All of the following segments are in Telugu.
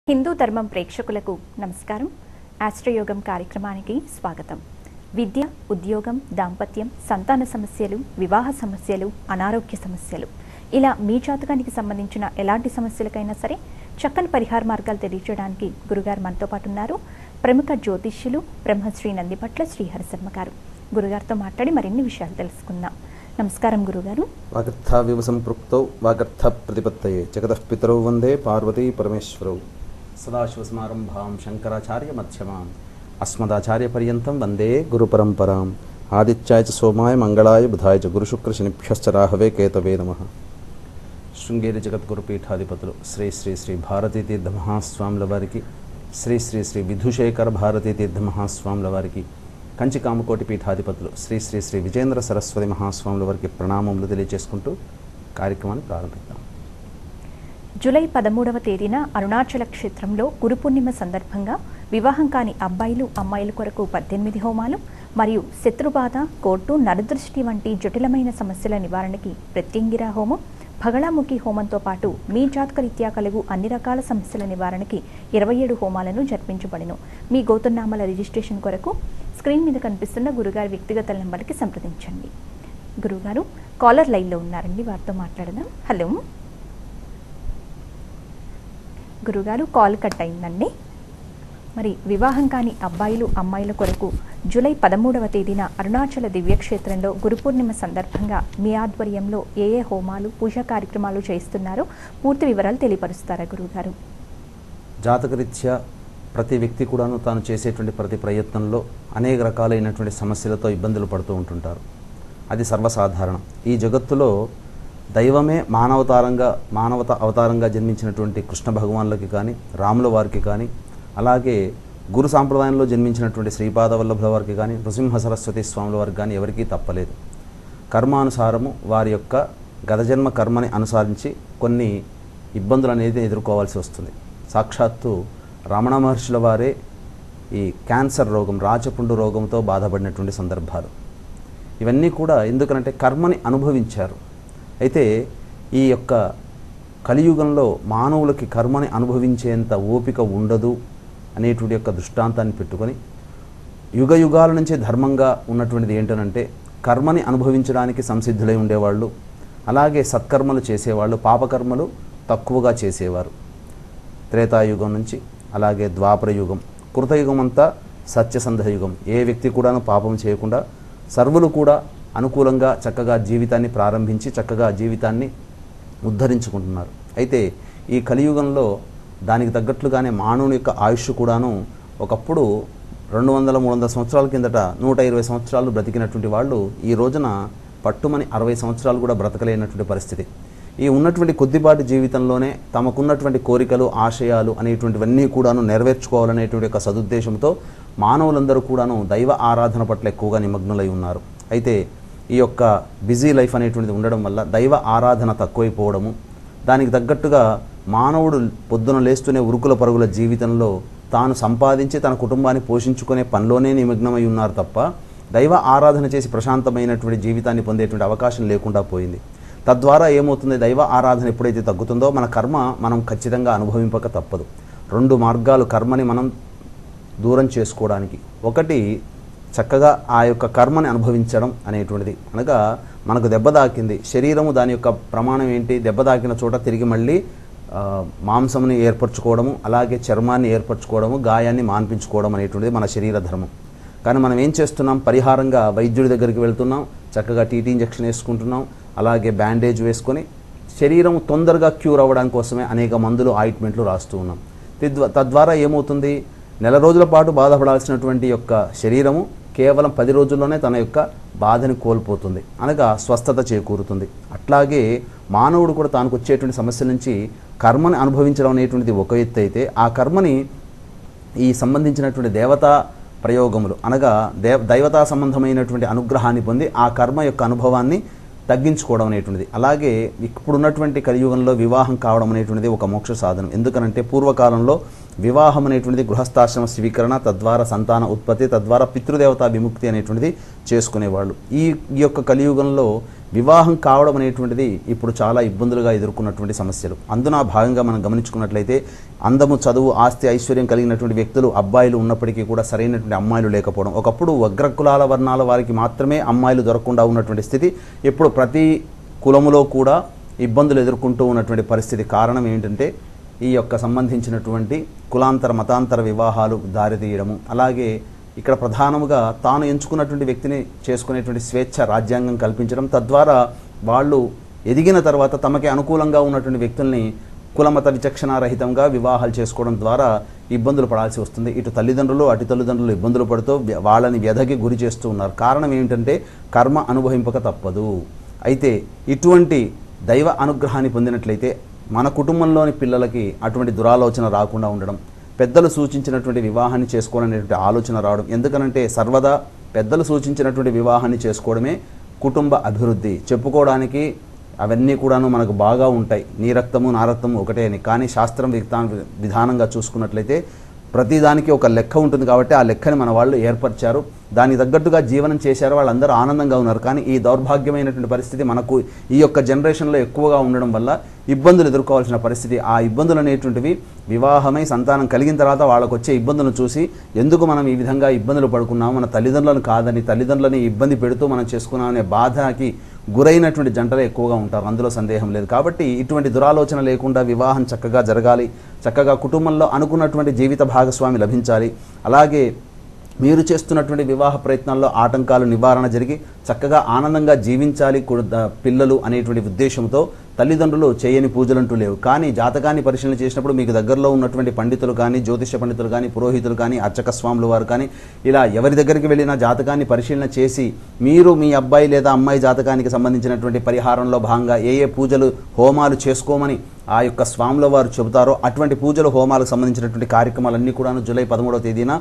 హిందూ ధర్మం ప్రేక్షకులకు నమస్కారం ఆస్ట్రయోగం కార్యక్రమానికి స్వాగతం విద్య ఉద్యోగం దాంపత్యం సంతాన సమస్యలు వివాహ సమస్యలు అనారోగ్య సమస్యలు ఇలా మీ జాతకానికి సంబంధించిన ఎలాంటి సమస్యలకైనా సరే చక్కని పరిహార మార్గాలు తెలియజేయడానికి గురుగారు మనతో పాటు ఉన్నారు ప్రముఖ జ్యోతిష్యులు బ్రహ్మశ్రీ నందిపట్ల శ్రీహరి శర్మ గారు గురుగారితో మాట్లాడి మరిన్ని విషయాలు తెలుసుకుందాం నమస్కారం గురుగారు వాగర్థావివ సంపృక్తౌ వాగర్థ ప్రతిపత్తయే జగతః పితరౌ వందే పార్వతీ పరమేశ్వరౌ సదాశివసమారంభాం శంకరాచార్య మధ్యమాం అస్మదాచార్యపర్యంతం వందే గురుపరంపరాం ఆదిత్యాయ చ సోమాయ మంగళాయ బుధాయ చ గురుశుక్రశనిభ్యశ్చ రాహవే కేతవే నమ శృంగేరి జగద్గురు పీఠాధిపతులు శ్రీ శ్రీ శ్రీ భారతీ తీర్థ మహాస్వాముల వారికి శ్రీ శ్రీ శ్రీ విధుశేఖర భారతీ తీర్థ మహాస్వాముల వారికి కంచి కామకోటి పీఠాధిపతులు శ్రీ శ్రీ శ్రీ విజేంద్ర సరస్వతి మహాస్వాముల వారికి ప్రణామములు తెలియజేసుకుంటూ కార్యక్రమాన్ని ప్రారంభిద్దాం జూలై పదమూడవ తేదీన అరుణాచల క్షేత్రంలో గురు పూర్ణిమ సందర్భంగా వివాహం కాని అబ్బాయిలు అమ్మాయిల కొరకు పద్దెనిమిది హోమాలు మరియు శత్రుబాధ కోర్టు నరదృష్టి వంటి జటిలమైన సమస్యల నివారణకి ప్రత్యంగిరా హోమం భగళాముఖి హోమంతో పాటు మీ జాతక రీత్యా కలుగు అన్ని రకాల సమస్యల నివారణకి ఇరవై ఏడు హోమాలను జరిపించబడిను మీ గోతునామాల రిజిస్ట్రేషన్ కొరకు స్క్రీన్ మీద కనిపిస్తున్న గురుగారి వ్యక్తిగత నెంబర్కి సంప్రదించండి గురుగారు కాలర్ లైన్లో ఉన్నారండి వారితో మాట్లాడదాం హలో గురుగారు కాల్ కట్ అయిందండి మరి వివాహం కాని అబ్బాయిలు అమ్మాయిల కొరకు జూలై పదమూడవ తేదీన అరుణాచల దివ్యక్షేత్రంలో గురు పూర్ణిమ సందర్భంగా మీ ఆధ్వర్యంలో ఏ ఏ హోమాలు పూజా కార్యక్రమాలు చేస్తున్నారో పూర్తి వివరాలు తెలియపరుస్తారా గురుగారు జాతకరీత్యా ప్రతి వ్యక్తి కూడాను తాను చేసేటువంటి ప్రతి ప్రయత్నంలో అనేక రకాలైనటువంటి సమస్యలతో ఇబ్బందులు పడుతూ ఉంటుంటారు అది సర్వసాధారణం ఈ జగత్తులో దైవమే మానవతారంగా మానవత అవతారంగా జన్మించినటువంటి కృష్ణ భగవాన్లకి కానీ రాముల వారికి కానీ అలాగే గురు సాంప్రదాయంలో జన్మించినటువంటి శ్రీపాద వల్లభుల వారికి కానీ నృసింహ సరస్వతి స్వాముల వారికి కానీ ఎవరికీ తప్పలేదు కర్మానుసారము వారి యొక్క గతజన్మ కర్మని అనుసరించి కొన్ని ఇబ్బందులు అనేది ఎదుర్కోవాల్సి వస్తుంది సాక్షాత్తు రమణ మహర్షుల వారే ఈ క్యాన్సర్ రోగం రాచపుండు రోగంతో బాధపడినటువంటి సందర్భాలు ఇవన్నీ కూడా ఎందుకనంటే కర్మని అనుభవించారు అయితే ఈ యొక్క కలియుగంలో మానవులకి కర్మని అనుభవించేంత ఓపిక ఉండదు అనేటువంటి యొక్క దృష్టాంతాన్ని పెట్టుకొని యుగ యుగాల నుంచి ధర్మంగా ఉన్నటువంటిది ఏంటనంటే కర్మని అనుభవించడానికి సంసిద్ధులై ఉండేవాళ్ళు అలాగే సత్కర్మలు చేసేవాళ్ళు పాపకర్మలు తక్కువగా చేసేవారు త్రేతాయుగం నుంచి అలాగే ద్వాపర యుగం కృతయుగం అంతా సత్యసంధ యుగం ఏ వ్యక్తి కూడాను పాపం చేయకుండా సర్వులు కూడా అనుకూలంగా చక్కగా జీవితాన్ని ప్రారంభించి చక్కగా జీవితాన్ని ఉద్ధరించుకుంటున్నారు అయితే ఈ కలియుగంలో దానికి తగ్గట్లుగానే మానవుని యొక్క ఆయుష్ కూడాను ఒకప్పుడు రెండు వందల మూడు వందల సంవత్సరాల కిందట నూట ఇరవై సంవత్సరాలు బ్రతికినటువంటి వాళ్ళు ఈ రోజున పట్టుమని అరవై సంవత్సరాలు కూడా బ్రతకలేనటువంటి పరిస్థితి ఈ ఉన్నటువంటి కొద్దిపాటి జీవితంలోనే తమకున్నటువంటి కోరికలు ఆశయాలు అనేటువంటివన్నీ కూడాను నెరవేర్చుకోవాలనేటువంటి ఒక సదుద్దేశంతో మానవులందరూ కూడాను దైవ ఆరాధన పట్ల ఎక్కువగా నిమగ్నులై ఉన్నారు అయితే ఈ యొక్క బిజీ లైఫ్ అనేటువంటిది ఉండడం వల్ల దైవ ఆరాధన తక్కువైపోవడము దానికి తగ్గట్టుగా మానవుడు పొద్దున లేస్తూనే ఉరుకుల పరుగుల జీవితంలో తాను సంపాదించి తన కుటుంబాన్ని పోషించుకునే పనిలోనే నిమగ్నమై ఉన్నారు తప్ప దైవ ఆరాధన చేసి ప్రశాంతమైనటువంటి జీవితాన్ని పొందేటువంటి అవకాశం లేకుండా పోయింది తద్వారా ఏమవుతుంది దైవ ఆరాధన ఎప్పుడైతే తగ్గుతుందో మన కర్మ మనం ఖచ్చితంగా అనుభవింపక తప్పదు రెండు మార్గాలు కర్మని మనం దూరం చేసుకోవడానికి ఒకటి చక్కగా ఆ యొక్క కర్మని అనుభవించడం అనేటువంటిది అనగా మనకు దెబ్బ తాకింది శరీరము దాని యొక్క ప్రమాణం ఏంటి దెబ్బ తాకిన చోట తిరిగి మళ్ళీ ఆ, మాంసముని ఏర్పరచుకోవడము అలాగే చర్మాన్ని ఏర్పరచుకోవడము గాయాన్ని మాన్పించుకోవడం అనేటువంటిది మన శరీర ధర్మం కానీ మనం ఏం చేస్తున్నాం పరిహారంగా వైద్యుడి దగ్గరికి వెళ్తున్నాం చక్కగా టీటీ ఇంజెక్షన్ వేసుకుంటున్నాం అలాగే బ్యాండేజ్ వేసుకొని శరీరం తొందరగా క్యూర్ అవ్వడం కోసమే అనేక మందులు ఆయింట్మెంట్లు రాస్తూ ఉన్నాం తద్వా తద్వారా ఏమవుతుంది నెల రోజుల పాటు బాధపడాల్సినటువంటి యొక్క శరీరము కేవలం పది రోజుల్లోనే తన యొక్క బాధని కోల్పోతుంది అనగా స్వస్థత చేకూరుతుంది అట్లాగే మానవుడు కూడా తానికి వచ్చేటువంటి సమస్య నుంచి కర్మని అనుభవించడం అనేటువంటిది ఒక ఎత్తు అయితే ఆ కర్మని ఈ సంబంధించినటువంటి దేవతా ప్రయోగములు అనగా దేవ దైవతా సంబంధమైనటువంటి అనుగ్రహాన్ని పొంది ఆ కర్మ యొక్క అనుభవాన్ని తగ్గించుకోవడం అనేటువంటిది అలాగే ఇప్పుడున్నటువంటి కలియుగంలో వివాహం కావడం అనేటువంటిది ఒక మోక్ష సాధనం ఎందుకనంటే పూర్వకాలంలో వివాహం అనేటువంటిది గృహస్థాశ్రమ స్వీకరణ తద్వారా సంతాన ఉత్పత్తి తద్వారా పితృదేవతా విముక్తి అనేటువంటిది చేసుకునేవాళ్ళు ఈ ఈ యొక్క కలియుగంలో వివాహం కావడం అనేటువంటిది ఇప్పుడు చాలా ఇబ్బందులుగా ఎదుర్కొన్నటువంటి సమస్యలు అందున భాగంగా మనం గమనించుకున్నట్లయితే అందము చదువు ఆస్తి ఐశ్వర్యం కలిగినటువంటి వ్యక్తులు అబ్బాయిలు ఉన్నప్పటికీ కూడా సరైనటువంటి అమ్మాయిలు లేకపోవడం ఒకప్పుడు వగ్రకులాల వర్ణాల వారికి మాత్రమే అమ్మాయిలు దొరకకుండా ఉన్నటువంటి స్థితి ఇప్పుడు ప్రతి కులములో కూడా ఇబ్బందులు ఎదుర్కొంటూ ఉన్నటువంటి పరిస్థితి కారణం ఏంటంటే ఈ యొక్క సంబంధించినటువంటి కులాంతర మతాంతర వివాహాలు దారితీయడము అలాగే ఇక్కడ ప్రధానముగా తాను ఎంచుకున్నటువంటి వ్యక్తిని చేసుకునేటువంటి స్వేచ్ఛ రాజ్యాంగం కల్పించడం తద్వారా వాళ్ళు ఎదిగిన తర్వాత తమకి అనుకూలంగా ఉన్నటువంటి వ్యక్తుల్ని కులమత విచక్షణారహితంగా వివాహాలు చేసుకోవడం ద్వారా ఇబ్బందులు పడాల్సి వస్తుంది ఇటు తల్లిదండ్రులు అటు తల్లిదండ్రులు ఇబ్బందులు పడుతూ వ్య- వాళ్ళని వ్యధకి గురి చేస్తూ ఉన్నారు కారణం ఏమిటంటే కర్మ అనుభవింపక తప్పదు అయితే ఇటువంటి దైవ అనుగ్రహాన్ని పొందినట్లయితే మన కుటుంబంలోని పిల్లలకి అటువంటి దురాలోచన రాకుండా ఉండడం పెద్దలు సూచించినటువంటి వివాహాన్ని చేసుకోవాలనేటువంటి ఆలోచన రావడం ఎందుకనంటే సర్వదా పెద్దలు సూచించినటువంటి వివాహాన్ని చేసుకోవడమే కుటుంబ అభివృద్ధి చెప్పుకోవడానికి అవన్నీ కూడాను మనకు బాగా ఉంటాయి నీ రక్తము నా రక్తము ఒకటే అని కానీ శాస్త్రం విధా విధానంగా చూసుకున్నట్లయితే ప్రతిదానికి ఒక లెక్క ఉంటుంది కాబట్టి ఆ లెక్కని మన వాళ్ళు ఏర్పరిచారు దానికి తగ్గట్టుగా జీవనం చేశారు వాళ్ళందరూ ఆనందంగా ఉన్నారు కానీ ఈ దౌర్భాగ్యమైనటువంటి పరిస్థితి మనకు ఈ యొక్క జనరేషన్లో ఎక్కువగా ఉండడం వల్ల ఇబ్బందులు ఎదుర్కోవాల్సిన పరిస్థితి ఆ ఇబ్బందులు అనేటువంటివి వివాహమై సంతానం కలిగిన తర్వాత వాళ్ళకు వచ్చే ఇబ్బందులను చూసి ఎందుకు మనం ఈ విధంగా ఇబ్బందులు పడుకున్నాం మన తల్లిదండ్రులను కాదని తల్లిదండ్రులని ఇబ్బంది పెడుతూ మనం చేసుకున్నాం అనే బాధకి గురైనటువంటి జంటలే ఎక్కువగా ఉంటారు అందులో సందేహం లేదు కాబట్టి ఇటువంటి దురాలోచన లేకుండా వివాహం చక్కగా జరగాలి చక్కగా కుటుంబంలో అనుకున్నటువంటి జీవిత భాగస్వామి లభించాలి అలాగే మీరు చేస్తున్నటువంటి వివాహ ప్రయత్నాల్లో ఆటంకాలు నివారణ జరిగి చక్కగా ఆనందంగా జీవించాలి కు- ద- పిల్లలు అనేటువంటి ఉద్దేశంతో తల్లిదండ్రులు చేయని పూజలంటూ లేవు కానీ జాతకాన్ని పరిశీలన చేసినప్పుడు మీకు దగ్గరలో ఉన్నటువంటి పండితులు కానీ జ్యోతిష పండితులు కానీ పురోహితులు కానీ అర్చక స్వాములు వారు కానీ ఇలా ఎవరి దగ్గరికి వెళ్ళినా జాతకాన్ని పరిశీలన చేసి మీరు మీ అబ్బాయి లేదా అమ్మాయి జాతకానికి సంబంధించినటువంటి పరిహారంలో భాగంగా ఏ ఏ పూజలు హోమాలు చేసుకోమని ఆ యొక్క స్వాముల వారు చెబుతారో అటువంటి పూజలు హోమాలకు సంబంధించినటువంటి కార్యక్రమాలన్నీ కూడాను జూలై పదమూడవ తేదీన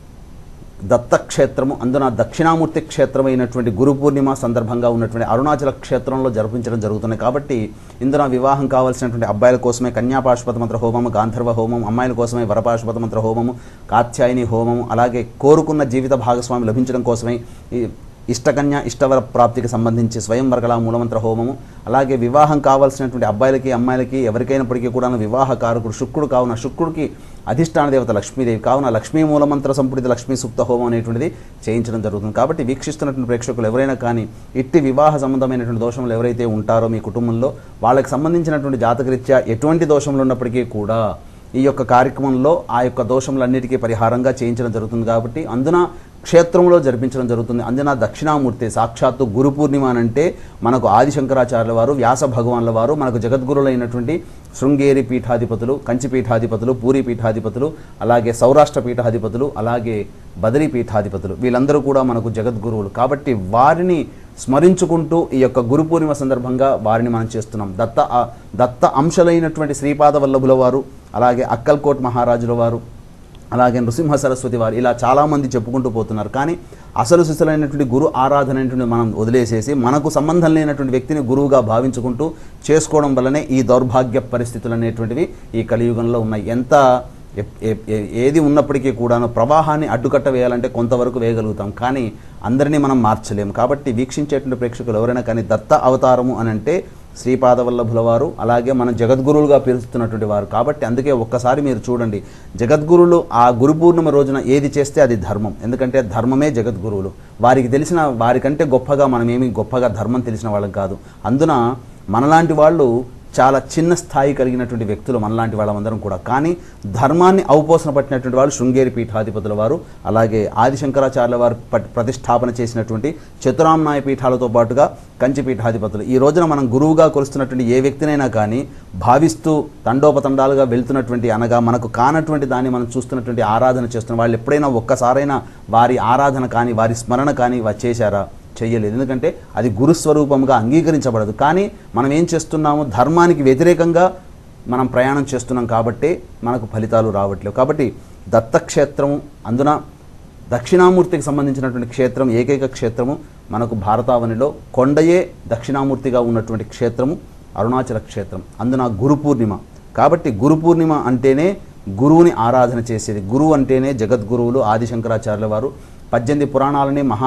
దత్తక్షేత్రము అందున దక్షిణామూర్తి క్షేత్రమైనటువంటి గురు పూర్ణిమ సందర్భంగా ఉన్నటువంటి అరుణాచల క్షేత్రంలో జరిపించడం జరుగుతుంది కాబట్టి ఇందున వివాహం కావాల్సినటువంటి అబ్బాయిల కోసమే కన్యాపాశుపత మంత్ర హోమము గాంధర్వ హోమం అమ్మాయిల కోసమే వరపాశుపత మంత్ర హోమము కాత్యాయని హోమము అలాగే కోరుకున్న జీవిత భాగస్వామి లభించడం కోసమే ఈ ఇష్టకన్య ఇష్టవర ప్రాప్తికి సంబంధించి స్వయంవరకళ మూలమంత్ర హోమము అలాగే వివాహం కావాల్సినటువంటి అబ్బాయిలకి అమ్మాయిలకి ఎవరికైనప్పటికీ కూడా వివాహ కారకుడు శుక్రుడు కావున శుక్రుడికి అధిష్టాన దేవత లక్ష్మీదేవి కావున లక్ష్మీ మూలమంత్ర సంపుడిత లక్ష్మీ సూక్త హోమం అనేటువంటిది చేయించడం జరుగుతుంది కాబట్టి వీక్షిస్తున్నటువంటి ప్రేక్షకులు ఎవరైనా కానీ ఇట్టి వివాహ సంబంధమైనటువంటి దోషములు ఎవరైతే ఉంటారో మీ కుటుంబంలో వాళ్ళకి సంబంధించినటువంటి జాతకరీత్యా ఎటువంటి దోషములు ఉన్నప్పటికీ కూడా ఈ యొక్క కార్యక్రమంలో ఆ యొక్క దోషములన్నిటికీ పరిహారంగా చేయించడం జరుగుతుంది కాబట్టి అందున క్షేత్రంలో జరిపించడం జరుగుతుంది అందున దక్షిణామూర్తి సాక్షాత్తు గురు పూర్ణిమ అని అంటే మనకు ఆదిశంకరాచార్యుల వారు వ్యాస భగవాన్ల వారు మనకు జగద్గురులైనటువంటి శృంగేరి పీఠాధిపతులు కంచి పీఠాధిపతులు పూరి పీఠాధిపతులు అలాగే సౌరాష్ట్ర పీఠాధిపతులు అలాగే బదరీ పీఠాధిపతులు వీళ్ళందరూ కూడా మనకు జగద్గురువులు కాబట్టి వారిని స్మరించుకుంటూ ఈ యొక్క గురు పూర్ణిమ సందర్భంగా వారిని మనం చేస్తున్నాం దత్త ఆ- దత్త అంశలైనటువంటి శ్రీపాద వల్లభుల వారు అలాగే అక్కల్కోట్ మహారాజుల వారు అలాగే నృసింహ సరస్వతి వారు ఇలా చాలామంది చెప్పుకుంటూ పోతున్నారు కానీ అసలు సిసలైనటువంటి గురు ఆరాధన అనేటువంటి మనం వదిలేసేసి మనకు సంబంధం లేనటువంటి వ్యక్తిని గురువుగా భావించుకుంటూ చేసుకోవడం వల్లనే ఈ దౌర్భాగ్య పరిస్థితులు అనేటువంటివి ఈ కలియుగంలో ఉన్నాయి ఎంత ఎ- ఎ- ఎ- ఏది ఉన్నప్పటికీ కూడాను ప్రవాహాన్ని అడ్డుకట్ట వేయాలంటే కొంతవరకు వేయగలుగుతాం కానీ అందరినీ మనం మార్చలేం కాబట్టి వీక్షించేటువంటి ప్రేక్షకులు ఎవరైనా కానీ దత్త అవతారము అని అంటే శ్రీపాదవల్లభుల వారు అలాగే మన జగద్గురువులుగా పిలుస్తున్నటువంటి వారు కాబట్టి అందుకే ఒక్కసారి మీరు చూడండి జగద్గురువులు ఆ గురు పూర్ణిమ రోజున ఏది చేస్తే అది ధర్మం ఎందుకంటే ధర్మమే జగద్గురువులు వారికి తెలిసిన వారికంటే గొప్పగా మనం ఏమి గొప్పగా ధర్మం తెలిసిన వాళ్ళం కాదు అందున మనలాంటి వాళ్ళు చాలా చిన్న స్థాయి కలిగినటువంటి వ్యక్తులు మనలాంటి వాళ్ళందరం కూడా కానీ ధర్మాన్ని అవపోసన పట్టినటువంటి వాళ్ళు శృంగేరి పీఠాధిపతుల వారు అలాగే ఆదిశంకరాచార్యుల వారు పట్- ప్రతిష్టాపన చేసినటువంటి చతురామ్నాయ పీఠాలతో పాటుగా కంచి పీఠాధిపతులు ఈ రోజున మనం గురువుగా కొలుస్తున్నటువంటి ఏ వ్యక్తినైనా కానీ భావిస్తూ తండోపతండాలుగా వెళ్తున్నటువంటి అనగా మనకు కానటువంటి దాన్ని మనం చూస్తున్నటువంటి ఆరాధన చేస్తున్న వాళ్ళు ఎప్పుడైనా ఒక్కసారైనా వారి ఆరాధన కానీ వారి స్మరణ కానీ వా- చేశారా చెయ్యలేదు ఎందుకంటే అది గురుస్వరూపంగా అంగీకరించబడదు కానీ మనం ఏం చేస్తున్నాము ధర్మానికి వ్యతిరేకంగా మనం ప్రయాణం చేస్తున్నాం కాబట్టి మనకు ఫలితాలు రావట్లేవు కాబట్టి దత్తక్షేత్రము అందున దక్షిణామూర్తికి సంబంధించినటువంటి క్షేత్రం ఏకైక క్షేత్రము మనకు భారతావనిలో కొండయే దక్షిణామూర్తిగా ఉన్నటువంటి క్షేత్రము అరుణాచల క్షేత్రం అందున గురు పూర్ణిమ కాబట్టి గురు పూర్ణిమ అంటేనే గురువుని ఆరాధన చేసేది గురువు అంటేనే జగద్గురువులు ఆదిశంకరాచార్యుల వారు పద్దెనిమిది పురాణాలని మహా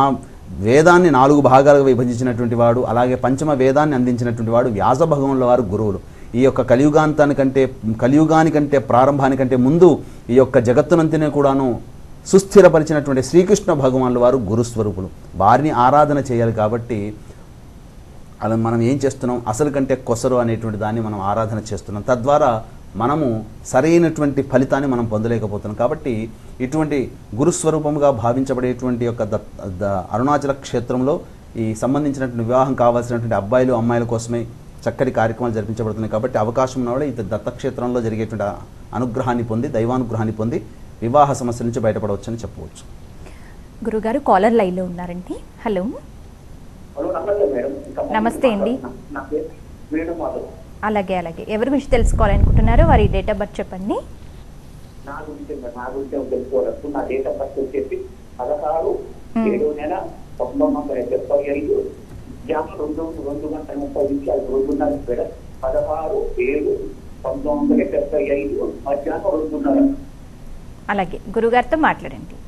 వేదాన్ని నాలుగు భాగాలుగా విభజించినటువంటి వాడు అలాగే పంచమ వేదాన్ని అందించినటువంటి వాడు వ్యాస భగవంతుల వారు గురువులు ఈ యొక్క కలియుగాంతానికంటే కలియుగానికంటే ప్రారంభానికంటే ముందు ఈ యొక్క జగత్తునంతనే కూడాను సుస్థిరపరిచినటువంటి శ్రీకృష్ణ భగవానుల వారు గురుస్వరూపులు వారిని ఆరాధన చేయాలి కాబట్టి అలా మనం ఏం చేస్తున్నాం అసలు కంటే కొసరు అనేటువంటి దాన్ని మనం ఆరాధన చేస్తున్నాం తద్వారా మనము సరైనటువంటి ఫలితాన్ని మనం పొందలేకపోతున్నాం కాబట్టి ఇటువంటి గురుస్వరూపముగా భావించబడేటువంటి యొక్క దత్ ద- అరుణాచల క్షేత్రంలో ఈ సంబంధించినటువంటి వివాహం కావాల్సినటువంటి అబ్బాయిలు అమ్మాయిల కోసమే చక్కటి కార్యక్రమాలు జరిపించబడుతున్నాయి కాబట్టి అవకాశం ఉన్న వాళ్ళు ఈ దత్తక్షేత్రంలో జరిగేటువంటి ఆ అనుగ్రహాన్ని పొంది దైవానుగ్రహాన్ని పొంది వివాహ సమస్య నుంచి బయటపడవచ్చని చెప్పవచ్చు గురుగారు కాలర్ లైన్లో ఉన్నారండి హలో హలో నమస్తే మేడం నమస్తే అండి. నా పేరు వేణుమాధవ్ అలాగే అలాగే ఎవరి గురించి తెలుసుకోవాలనుకుంటున్నారో వారి డేట్ ఆఫ్ బర్త్ చెప్పండి నా గురించి నా గురించి తెలుసుకోవచ్చు నా డేట్ ఆఫ్ బర్త్ వచ్చేసి పదహారు Hmm. ఏడు నెల పంతొమ్మిది వందల డెబ్బై ఐదు జామ రెండు రెండు గంటల ముప్పై నిమిషాలు రెండున్నర మేడం పదహారు ఏడు పంతొమ్మిది వందల డెబ్బై ఐదు మధ్యాహ్నం రెండున్నర అలాగే గురుగారితో మాట్లాడండి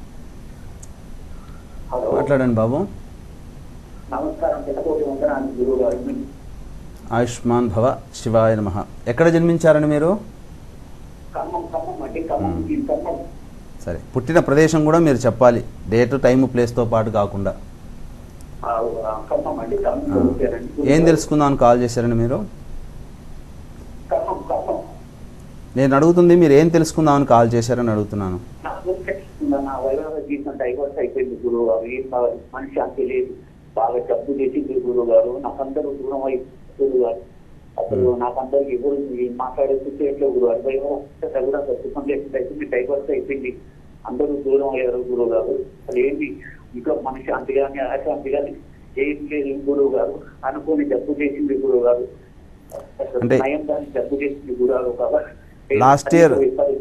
హలో మాట్లాడండి బాబు నమస్కారం పెద్దకోటి వందనాలు గురువు గారు ఆయుష్మాన్ భవ శివాయ నమ ఎక్కడ జన్మించారండి మీరు ఖమ్మం ఖమ్మం అంటే ఖమ్మం Hmm. ఈ ఖమ్మం సరే పుట్టిన ప్రదేశం కూడా మీరు చెప్పాలి డేట్ టైం ప్లేస్తో పాటు కాకుండా ఆ, ఆ, ఖమ్మం అండి ఆ. ఖమ్మం చదువుతారండి. ఏం తెలుసుకుందామని కాల్ చేశారండి మీరు ఖమ్మం ఖమ్మం నేను అడుగుతుంది మీరు ఏం తెలుసుకుందామని కాల్ చేశారని అడుగుతున్నాను నా గురించి నా వైవాహ జీవితం డైవర్స్ అయిపోయింది గురువు గారు ఏం కావాలి మనశ్శాంతి లేదు బాగా జబ్బు చేసింది గురువు గారు నాకందరూ దూరం అయిపోయింది గురువు గారు అసలు Hmm. నాకందరూ ఎవరు ఏం మాట్లాడే సిచ్యువేషన్ గురువు గారు వైవాహం కూడా ప్రస్తుతం లేకుండా అయిపోయింది డైవర్స్ అయిపోయింది అందరూ దూరం అయ్యారు గురువు గారు అసలు ఏంటి ఇంట్లో మనశ్శాంతి కానీ అశాంతి కానీ ఏం లేదు గురువు గారు అనుకోని జబ్బు చేసింది గురువు గారు అసలు అంటే- నయం దాన్ని జబ్బు చేసింది గురువు గారు కాబట్టి Last year-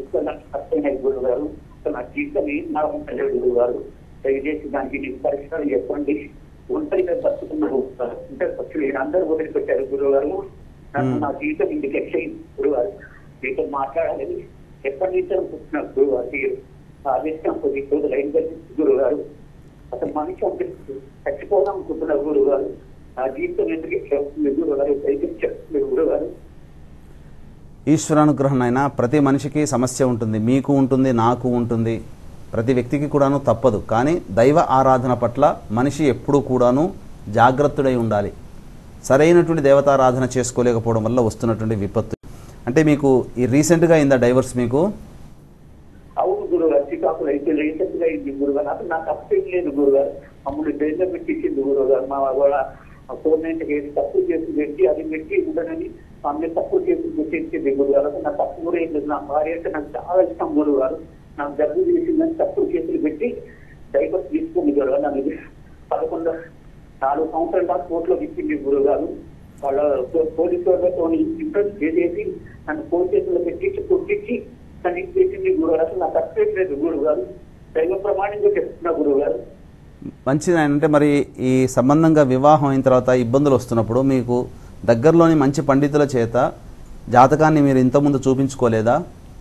గురువు గారు అసలు నా జీవితం ఏం నడవట్లేదు గురువు గారు దయచేసి దానికి నీకు పరిష్కారం చెప్పండి ఒంటరిగా బతుకున్నారు అంటే ఖర్చు అందరూ వదిలిపెట్టారు గురువు గారు నన్ను Hmm. నా జీవితం ఇంటికి ఎక్సైంది గురువు గారు మీతో మాట్లాడాలని ఎప్పటి నుంచి అనుకుంటున్నారు గురువు గారు ఆదేశం కొద్ది రోజులు అయింది గురువు గారు అసలు మనిషి అంటే చచ్చిపోదాం అనుకుంటున్నారు గురువు గారు నా జీవితం ఎందుకు ఇట్లా వస్తుంది గురువు గారు దయచేసి చెప్తుంది గురువు గారు ఈశ్వరానుగ్రహం అయినా ప్రతి మనిషికి సమస్య ఉంటుంది మీకు ఉంటుంది నాకు ఉంటుంది ప్రతి వ్యక్తికి కూడాను తప్పదు కానీ దైవ ఆరాధన పట్ల మనిషి ఎప్పుడూ కూడాను జాగ్రత్తడై ఉండాలి సరైనటువంటి దేవతారాధన చేసుకోలేకపోవడం వల్ల వస్తున్నటువంటి విపత్తు అంటే మీకు ఈ రీసెంట్గా అయిందా డైవర్స్ మీకు అవును గురుగారు శ్రీకాకుళం అయితే రీసెంట్ గా అయింది గురుగారు అసలు నాకు తప్పేం లేదు గురుగారు మమ్మల్ని జైల్లో పెట్టించింది గురుగారు మా కూడా ఫోర్ నైన్టీ ఎయిట్ తప్పు చేసి పెట్టి అది పెట్టి ఉండనని అన్ని తప్పు చేసి పెట్టించింది గురుగారు అసలు నా తప్పు కూడా ఏం లేదు నా భార్య అంటే నాకు చాలా ఇష్టం గురుగారు నాకు డబ్బు చేసిందని తప్పు చేతులు పెట్టి డైవర్స్ తీసుకుంది గురుగారు నన్ను పదకొండు నాలుగు సంవత్సరాల దాకా కోర్టులో ఇచ్చింది గురుగారు వాళ్ళ పో- పోలీసు వాళ్ళతో ఇంట్రెస్ట్ చేసేసి నన్ను పోలీసు చేతుల్లో పెట్టించి కొట్టించి నన్ను ఇది చేసింది గురుగారు అసలు నాకు తప్పేట్లేదు గురుగారు దైవ ప్రమాణంగా చెప్తున్నా గురుగారు మంచిది అంటే మరి ఈ సంబంధంగా వివాహం అయిన తర్వాత ఇబ్బందులు వస్తున్నప్పుడు మీకు దగ్గరలోని మంచి పండితుల చేత జాతకాన్ని మీరు ఇంతకుముందు చూపించుకోలేదా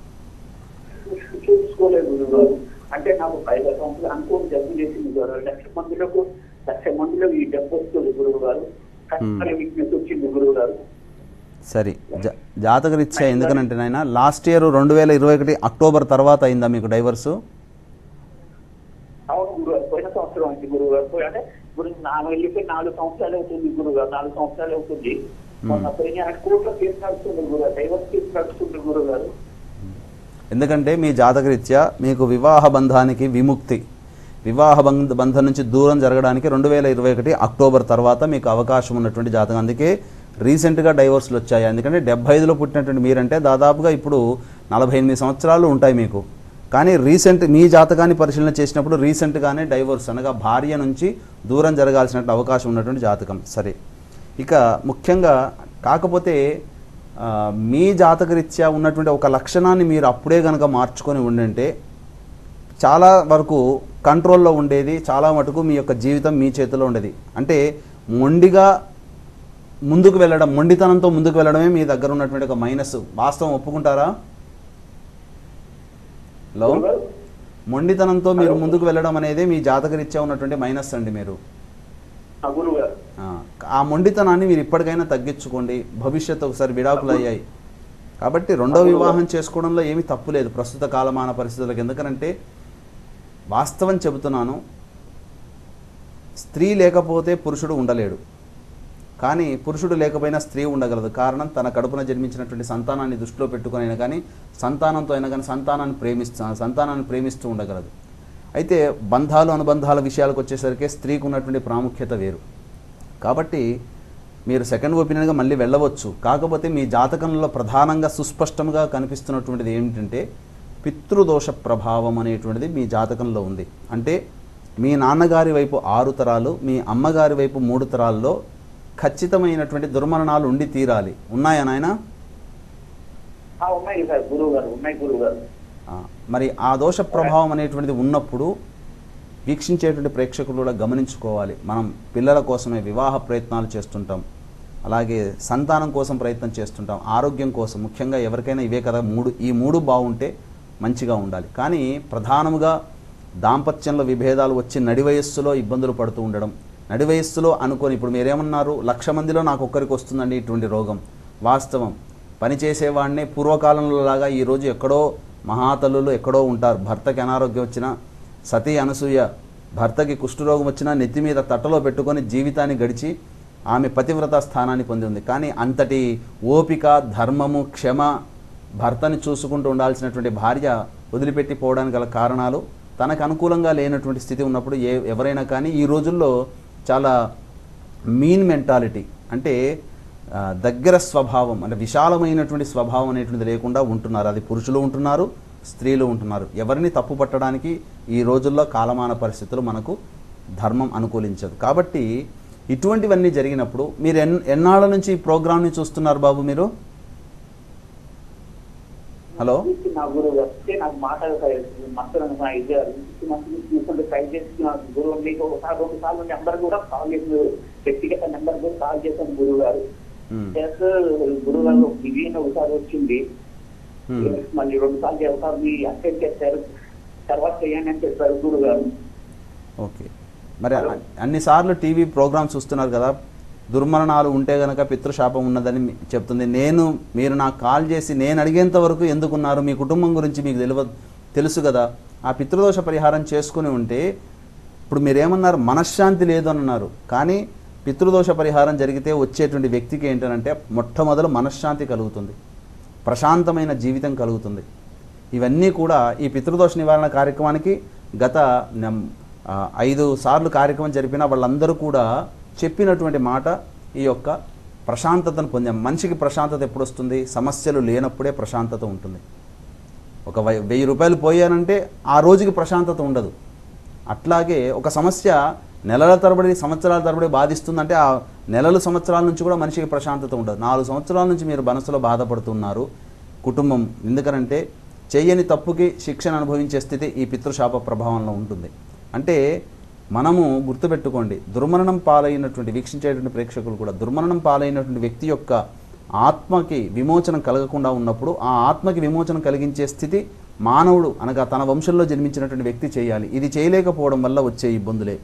చూసుకోలేదు గురుగారు అంటే నాకు ఐదు సంవత్సరాలు అనుకోని జబ్బు చేసింది గురుగారు లక్ష మందిలకు లక్ష మందిలో ఈ జబ్బు వస్తుంది గురువు గారు కష్టాల వీక్నెస్ వచ్చింది గురువు గారు సరే జా జాతకరీత్యా ఎందుకనంటే నాయన లాస్ట్ ఇయర్ రెండు వేల ఇరవై ఒకటి అక్టోబర్ తర్వాత అయిందా మీకు డైవర్సు అవును గురుగారు పోయిన సంవత్సరం అయింది గురువు గారు పోయి అంటే ఇప్పుడు నా వెళ్ళిపోయి నాలుగు సంవత్సరాలు అవుతుంది గురువు గారు నాలుగు సంవత్సరాలు అవుతుంది మొన్న పోయిన కోర్టులో కేసు నడుస్తుంది గురుగారు డైవర్స్ కేసు నడుస్తుంది గురువు గారు ఎందుకంటే మీ జాతకరీత్యా మీకు వివాహ బంధానికి విముక్తి వివాహ బంధ బంధం నుంచి దూరం జరగడానికి రెండు వేల ఇరవై ఒకటి అక్టోబర్ తర్వాత మీకు అవకాశం ఉన్నటువంటి జాతకం అందుకే రీసెంట్గా డైవర్స్లు వచ్చాయి ఎందుకంటే డెబ్బై ఐదులో పుట్టినటువంటి మీరంటే దాదాపుగా ఇప్పుడు నలభై ఎనిమిది సంవత్సరాలు ఉంటాయి మీకు కానీ రీసెంట్ మీ జాతకాన్ని పరిశీలన చేసినప్పుడు రీసెంట్గానే డైవోర్స్ అనగా భార్య నుంచి దూరం జరగాల్సినటువంటి అవకాశం ఉన్నటువంటి జాతకం సరే ఇక ముఖ్యంగా కాకపోతే ఆ, మీ జాతకరీత్యా ఉన్నటువంటి ఒక లక్షణాన్ని మీరు అప్పుడే కనుక మార్చుకొని ఉండంటే చాలా వరకు కంట్రోల్లో ఉండేది చాలా మటుకు మీ యొక్క జీవితం మీ చేతిలో ఉండేది అంటే మొండిగా ముందుకు వెళ్ళడం మొండితనంతో ముందుకు వెళ్ళడమే మీ దగ్గర ఉన్నటువంటి ఒక మైనస్ వాస్తవం ఒప్పుకుంటారా హలో గురుగారు మొండితనంతో మీరు ముందుకు వెళ్ళడం అనేది మీ జాతకరీత్యా ఉన్నటువంటి మైనస్ అండి మీరు ఆ గురువు గారు ఆ, ఆ మొండితనాన్ని మీరు ఇప్పటికైనా తగ్గించుకోండి భవిష్యత్తు ఒకసారి విడాకులు అయ్యాయి కాబట్టి రెండో వివాహం చేసుకోవడంలో ఏమీ తప్పు లేదు ప్రస్తుత కాలమాన పరిస్థితులకు ఎందుకనంటే వాస్తవం చెబుతున్నాను స్త్రీ లేకపోతే పురుషుడు ఉండలేడు కానీ పురుషుడు లేకపోయినా స్త్రీ ఉండగలదు కారణం తన కడుపున జన్మించినటువంటి సంతానాన్ని దృష్టిలో పెట్టుకొని అయినా కానీ సంతానంతో అయినా కానీ సంతానాన్ని ప్రేమిస్తూ సంతానాన్ని ప్రేమిస్తూ ఉండగలదు అయితే బంధాలు అనుబంధాల విషయాలకు వచ్చేసరికి స్త్రీకి ఉన్నటువంటి ప్రాముఖ్యత వేరు కాబట్టి మీరు సెకండ్ ఒపీనియన్గా మళ్ళీ వెళ్ళవచ్చు కాకపోతే మీ జాతకంలో ప్రధానంగా సుస్పష్టంగా కనిపిస్తున్నటువంటిది ఏమిటంటే పితృదోష ప్రభావం అనేటువంటిది మీ జాతకంలో ఉంది అంటే మీ నాన్నగారి వైపు ఆరు తరాలు మీ అమ్మగారి వైపు మూడు తరాల్లో ఖచ్చితమైనటువంటి దుర్మరణాలు ఉండి తీరాలి ఉన్నాయా నాయనా ఆ, ఉన్నాయి సార్ గురువు గారు ఉన్నాయి గురువు గారు ఆ, మరి ఆ దోష ప్రభావం అనేటువంటిది ఉన్నప్పుడు వీక్షించేటువంటి ప్రేక్షకులు కూడా గమనించుకోవాలి మనం పిల్లల కోసమే వివాహ ప్రయత్నాలు చేస్తుంటాం అలాగే సంతానం కోసం ప్రయత్నం చేస్తుంటాం ఆరోగ్యం కోసం ముఖ్యంగా ఎవరికైనా ఇవే కదా మూడు ఈ మూడు బాగుంటే మంచిగా ఉండాలి కానీ ప్రధానముగా దాంపత్యంలో విభేదాలు వచ్చి నడి వయస్సులో ఇబ్బందులు పడుతూ ఉండడం నడి వయస్సులో అనుకొని ఇప్పుడు మీరేమన్నారు లక్ష మందిలో నాకు ఒక్కరికి వస్తుందండి ఇటువంటి రోగం వాస్తవం పనిచేసేవాడినే పూర్వకాలంలో లాగా ఈరోజు ఎక్కడో మహాతల్లులు ఎక్కడో ఉంటారు భర్తకి అనారోగ్యం వచ్చినా సతీ అనసూయ భర్తకి కుష్ఠరోగం వచ్చినా నెత్తి మీద తట్టలో పెట్టుకొని జీవితాన్ని గడిచి ఆమె పతివ్రత స్థానాన్ని పొంది ఉంది కానీ అంతటి ఓపిక ధర్మము క్షమ భర్తని చూసుకుంటూ ఉండాల్సినటువంటి భార్య వదిలిపెట్టి పోవడానికి గల కారణాలు తనకు అనుకూలంగా లేనటువంటి స్థితి ఉన్నప్పుడు ఏ ఎవరైనా కానీ ఈ రోజుల్లో చాలా మీన్ మెంటాలిటీ అంటే ఆ, దగ్గర స్వభావం అంటే విశాలమైనటువంటి స్వభావం అనేటువంటిది లేకుండా ఉంటున్నారు అది పురుషులు ఉంటున్నారు స్త్రీలు ఉంటున్నారు ఎవరిని తప్పు పట్టడానికి ఈ రోజుల్లో కాలమాన పరిస్థితులు మనకు ధర్మం అనుకూలించదు కాబట్టి ఇటువంటివన్నీ జరిగినప్పుడు మీరు ఎన్ ఎన్నాళ్ళ నుంచి ఈ ప్రోగ్రామ్ని చూస్తున్నారు బాబు మీరు హలో నా గురువు గారు అంటే నాకు మాట్లాడతారు మంత్రం ఇది మంత్రం చూసుకుంటే ట్రై చేస్తున్నాను గురువు మీకు ఒకసారి రెండు సార్లు నెంబర్ కూడా కాల్ చేసిన వ్యక్తిగత నెంబర్ కూడా కాల్ చేశాను గురువు గారు మ్మ్. చేస్తే గురువు గారు దివ్యన ఒకసారి వచ్చింది మ్మ్. మళ్ళీ రెండు సార్లు ఒకసారి మీ అటెండ్ చేశారు తర్వాత చేయండి అని చెప్పారు గురువు గారు ఓకే మరి అ- అన్నిసార్లు టీవీ ప్రోగ్రామ్ చూస్తున్నారు కదా దుర్మరణాలు ఉంటే గనక పితృశాపం ఉన్నదని మీ- చెప్తుంది నేను మీరు నాకు కాల్ చేసి నేను అడిగేంత వరకు ఎందుకున్నారు మీ కుటుంబం గురించి మీకు తెలియ తెలుసు కదా ఆ పితృదోష పరిహారం చేసుకుని ఉంటే ఇప్పుడు మీరేమన్నారు మనశ్శాంతి లేదు అని అన్నారు కానీ పితృదోష పరిహారం జరిగితే వచ్చేటువంటి వ్యక్తికి ఏంటంటే మొట్టమొదలు మనశ్శాంతి కలుగుతుంది ప్రశాంతమైన జీవితం కలుగుతుంది ఇవన్నీ కూడా ఈ పితృదోష నివారణ కార్యక్రమానికి గత నం- ఆ, ఐదు సార్లు కార్యక్రమం జరిపిన వాళ్ళందరూ కూడా చెప్పినటువంటి మాట ఈ యొక్క ప్రశాంతతను పొందాం మనిషికి ప్రశాంతత ఎప్పుడు వస్తుంది సమస్యలు లేనప్పుడే ప్రశాంతత ఉంటుంది ఒక వై- వెయ్యి రూపాయలు పోయానంటే ఆ రోజుకి ప్రశాంతత ఉండదు అట్లాగే ఒక సమస్య నెలల తరబడి సంవత్సరాల తరబడి బాధిస్తుందంటే ఆ నెలలు సంవత్సరాల నుంచి కూడా మనిషికి ప్రశాంతత ఉండదు నాలుగు సంవత్సరాల నుంచి మీరు మనసులో బాధపడుతున్నారు కుటుంబం ఎందుకనంటే చెయ్యని తప్పుకి శిక్షణ అనుభవించే స్థితి ఈ పితృశాప ప్రభావంలో ఉంటుంది అంటే మనము గుర్తుపెట్టుకోండి దుర్మరణం పాలైనటువంటి వీక్షించేటువంటి ప్రేక్షకులు కూడా దుర్మరణం పాలైనటువంటి వ్యక్తి యొక్క ఆత్మకి విమోచనం కలగకుండా ఉన్నప్పుడు ఆ ఆత్మకి విమోచనం కలిగించే స్థితి మానవుడు అనగా తన వంశంలో జన్మించినటువంటి వ్యక్తి చేయాలి ఇది చేయలేకపోవడం వల్ల వచ్చే ఇబ్బందులే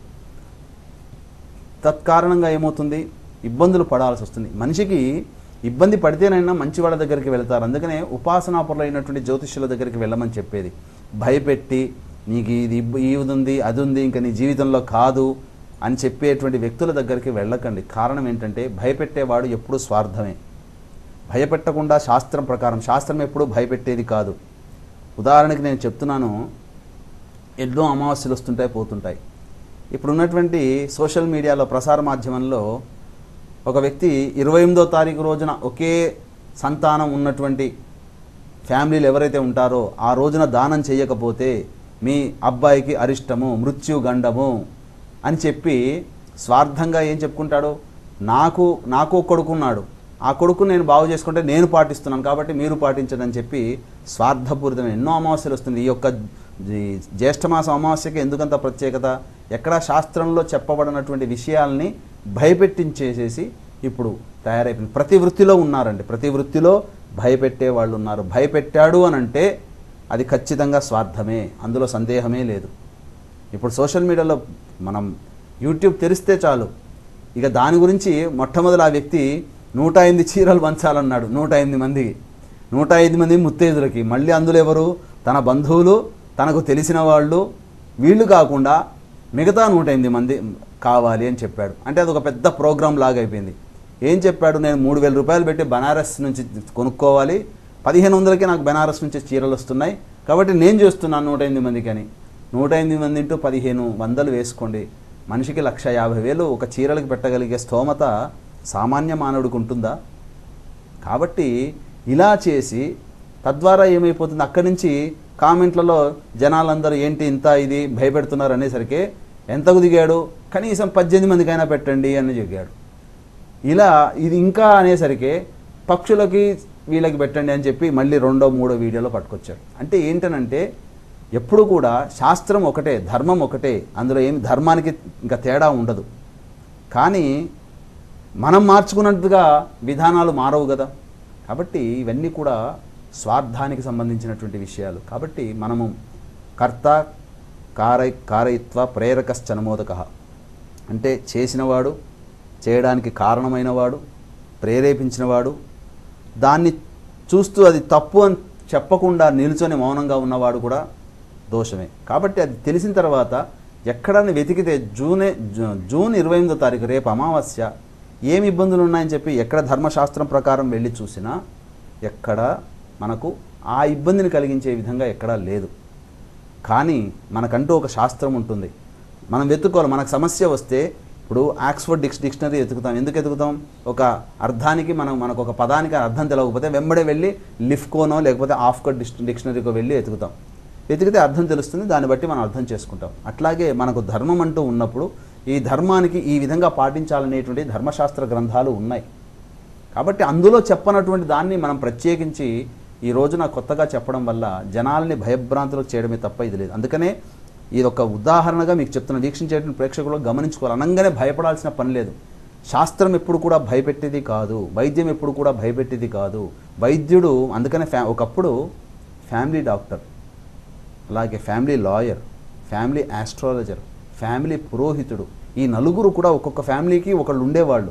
తత్కారణంగా ఏమవుతుంది ఇబ్బందులు పడాల్సి వస్తుంది మనిషికి ఇబ్బంది పడితేనైనా మంచి వాళ్ళ దగ్గరికి వెళ్తారు అందుకనే ఉపాసనాపరులైనటువంటి జ్యోతిష్యుల దగ్గరికి వెళ్ళమని చెప్పేది భయపెట్టి నీకు ఇది ఇబ్బ- ఈ ఇది ఉంది అది ఉంది ఇంకా నీ జీవితంలో కాదు అని చెప్పేటువంటి వ్యక్తుల దగ్గరికి వెళ్ళకండి కారణం ఏంటంటే భయపెట్టేవాడు ఎప్పుడూ స్వార్థమే భయపెట్టకుండా శాస్త్రం ప్రకారం శాస్త్రం ఎప్పుడూ భయపెట్టేది కాదు ఉదాహరణకి నేను చెప్తున్నాను ఎన్నో అమావాస్యలు వస్తుంటాయి పోతుంటాయి ఇప్పుడు ఉన్నటువంటి సోషల్ మీడియాలో ప్రసార మాధ్యమంలో ఒక వ్యక్తి ఇరవై ఎనిమిదో తారీఖు రోజున ఒకే సంతానం ఉన్నటువంటి ఫ్యామిలీలు ఎవరైతే ఉంటారో ఆ రోజున దానం చేయకపోతే మీ అబ్బాయికి అరిష్టము మృత్యుగండము అని చెప్పి స్వార్థంగా ఏం చెప్పుకుంటాడు నాకు నాకు ఒక కొడుకున్నాడు ఆ కొడుకు నేను బాగు చేసుకుంటే నేను పాటిస్తున్నాను కాబట్టి మీరు పాటించండి అని చెప్పి స్వార్థపూరితమైన ఎన్నో అమావాస్యలు వస్తుంది ఈ యొక్క జీ- జ్యేష్ఠమాసం అమావాస్యకి ఎందుకంత ప్రత్యేకత ఎక్కడా శాస్త్రంలో చెప్పబడినటువంటి విషయాల్ని భయపెట్టించేసేసి ఇప్పుడు తయారైపోయింది ప్రతి వృత్తిలో ఉన్నారండి ప్రతి వృత్తిలో భయపెట్టే వాళ్ళు ఉన్నారు భయపెట్టాడు అని అంటే అది ఖచ్చితంగా స్వార్థమే అందులో సందేహమే లేదు ఇప్పుడు సోషల్ మీడియాలో మనం యూట్యూబ్ తెరిస్తే చాలు ఇక దాని గురించి మొట్టమొదటి ఆ వ్యక్తి నూట ఎనిమిది చీరలు పంచాలన్నాడు నూట ఎనిమిది మందికి నూట ఐదు మంది ముత్తైదులకి మళ్ళీ అందులో ఎవరు తన బంధువులు తనకు తెలిసిన వాళ్ళు వీళ్ళు కాకుండా మిగతా నూట ఎనిమిది మంది కావాలి అని చెప్పాడు అంటే అది ఒక పెద్ద ప్రోగ్రామ్ లాగా అయిపోయింది ఏం చెప్పాడు నేను మూడు వేల రూపాయలు పెట్టి బనారస్ నుంచి కొనుక్కోవాలి పదిహేను వందలకి నాకు బనారస్ నుంచి చీరలు వస్తున్నాయి కాబట్టి నేను చేస్తున్నాను నూట ఎనిమిది మందికి అని నూట ఎనిమిది మంది ఇంటూ పదిహేను వందలు వేసుకోండి మనిషికి లక్ష యాభై వేలు ఒక చీరలకు పెట్టగలిగే స్తోమత సామాన్య మానవుడికి ఉంటుందా కాబట్టి ఇలా చేసి తద్వారా ఏమైపోతుంది అక్కడి నుంచి కామెంట్లలో జనాలందరూ ఏంటి ఇంత ఇది భయపెడుతున్నారు అనేసరికి ఎంతకు దిగాడు కనీసం పద్దెనిమిది మందికైనా పెట్టండి అని దిగాడు ఇలా ఇది ఇంకా అనేసరికి పక్షులకి వీళ్ళకి పెట్టండి అని చెప్పి మళ్ళీ రెండో మూడో వీడియోలో పట్టుకొచ్చాడు అంటే ఏంటనంటే ఎప్పుడు కూడా శాస్త్రం ఒకటే ధర్మం ఒకటే అందులో ఏమి ధర్మానికి ఇంకా తేడా ఉండదు కానీ మనం మార్చుకున్నట్టుగా విధానాలు మారవు కదా కాబట్టి ఇవన్నీ కూడా స్వార్థానికి సంబంధించినటువంటి విషయాలు కాబట్టి మనము కర్త కారై కారయిత్వ ప్రేరకశ్చనమోదక అంటే చేసినవాడు చేయడానికి కారణమైనవాడు ప్రేరేపించినవాడు దాన్ని చూస్తూ అది తప్పు అని చెప్పకుండా నిల్చొని మౌనంగా ఉన్నవాడు కూడా దోషమే కాబట్టి అది తెలిసిన తర్వాత ఎక్కడన్నా వెతికితే జూనే జూ- జూన్ ఇరవై ఎనిమిదో తారీఖు రేపు అమావాస్య ఏమి ఇబ్బందులు ఉన్నాయని చెప్పి ఎక్కడ ధర్మశాస్త్రం ప్రకారం వెళ్ళి చూసినా ఎక్కడ మనకు ఆ ఇబ్బందిని కలిగించే విధంగా ఎక్కడా లేదు కానీ మనకంటూ ఒక శాస్త్రం ఉంటుంది మనం వెతుక్కోవాలి మనకు సమస్య వస్తే ఇప్పుడు ఆక్స్ఫర్డ్ డిక్స్ డిక్షనరీ వెతుకుతాం ఎందుకు వెతుకుతాం ఒక అర్థానికి మనం మనకు ఒక పదానికి అర్థం తెలియకపోతే వెంబడే వెళ్ళి లిఫ్కోనో లేకపోతే ఆఫ్కట్ డిక్ష డిక్షనరీకో వెళ్ళి వెతుకుతాం వెతికితే అర్థం తెలుస్తుంది దాన్ని బట్టి మనం అర్థం చేసుకుంటాం అట్లాగే మనకు ధర్మం అంటూ ఉన్నప్పుడు ఈ ధర్మానికి ఈ విధంగా పాటించాలనేటువంటి ధర్మశాస్త్ర గ్రంథాలు ఉన్నాయి కాబట్టి అందులో చెప్పనటువంటి దాన్ని మనం ప్రత్యేకించి ఈ రోజున కొత్తగా చెప్పడం వల్ల జనాల్ని భయభ్రాంతులకు చేయడమే తప్ప ఇది లేదు అందుకనే ఇది ఒక ఉదాహరణగా మీకు చెప్తున్న వీక్షించేటువంటి ప్రేక్షకులు గమనించుకోవాలి అనగానే భయపడాల్సిన పని లేదు శాస్త్రం ఎప్పుడు కూడా భయపెట్టేది కాదు వైద్యం ఎప్పుడు కూడా భయపెట్టేది కాదు వైద్యుడు అందుకనే ఫ్యా ఒకప్పుడు ఫ్యామిలీ డాక్టర్ అలాగే family lawyer family astrologer family పురోహితుడు ఈ నలుగురు కూడా ఒక్కొక్క ఫ్యామిలీకి ఒకళ్ళు ఉండేవాళ్ళు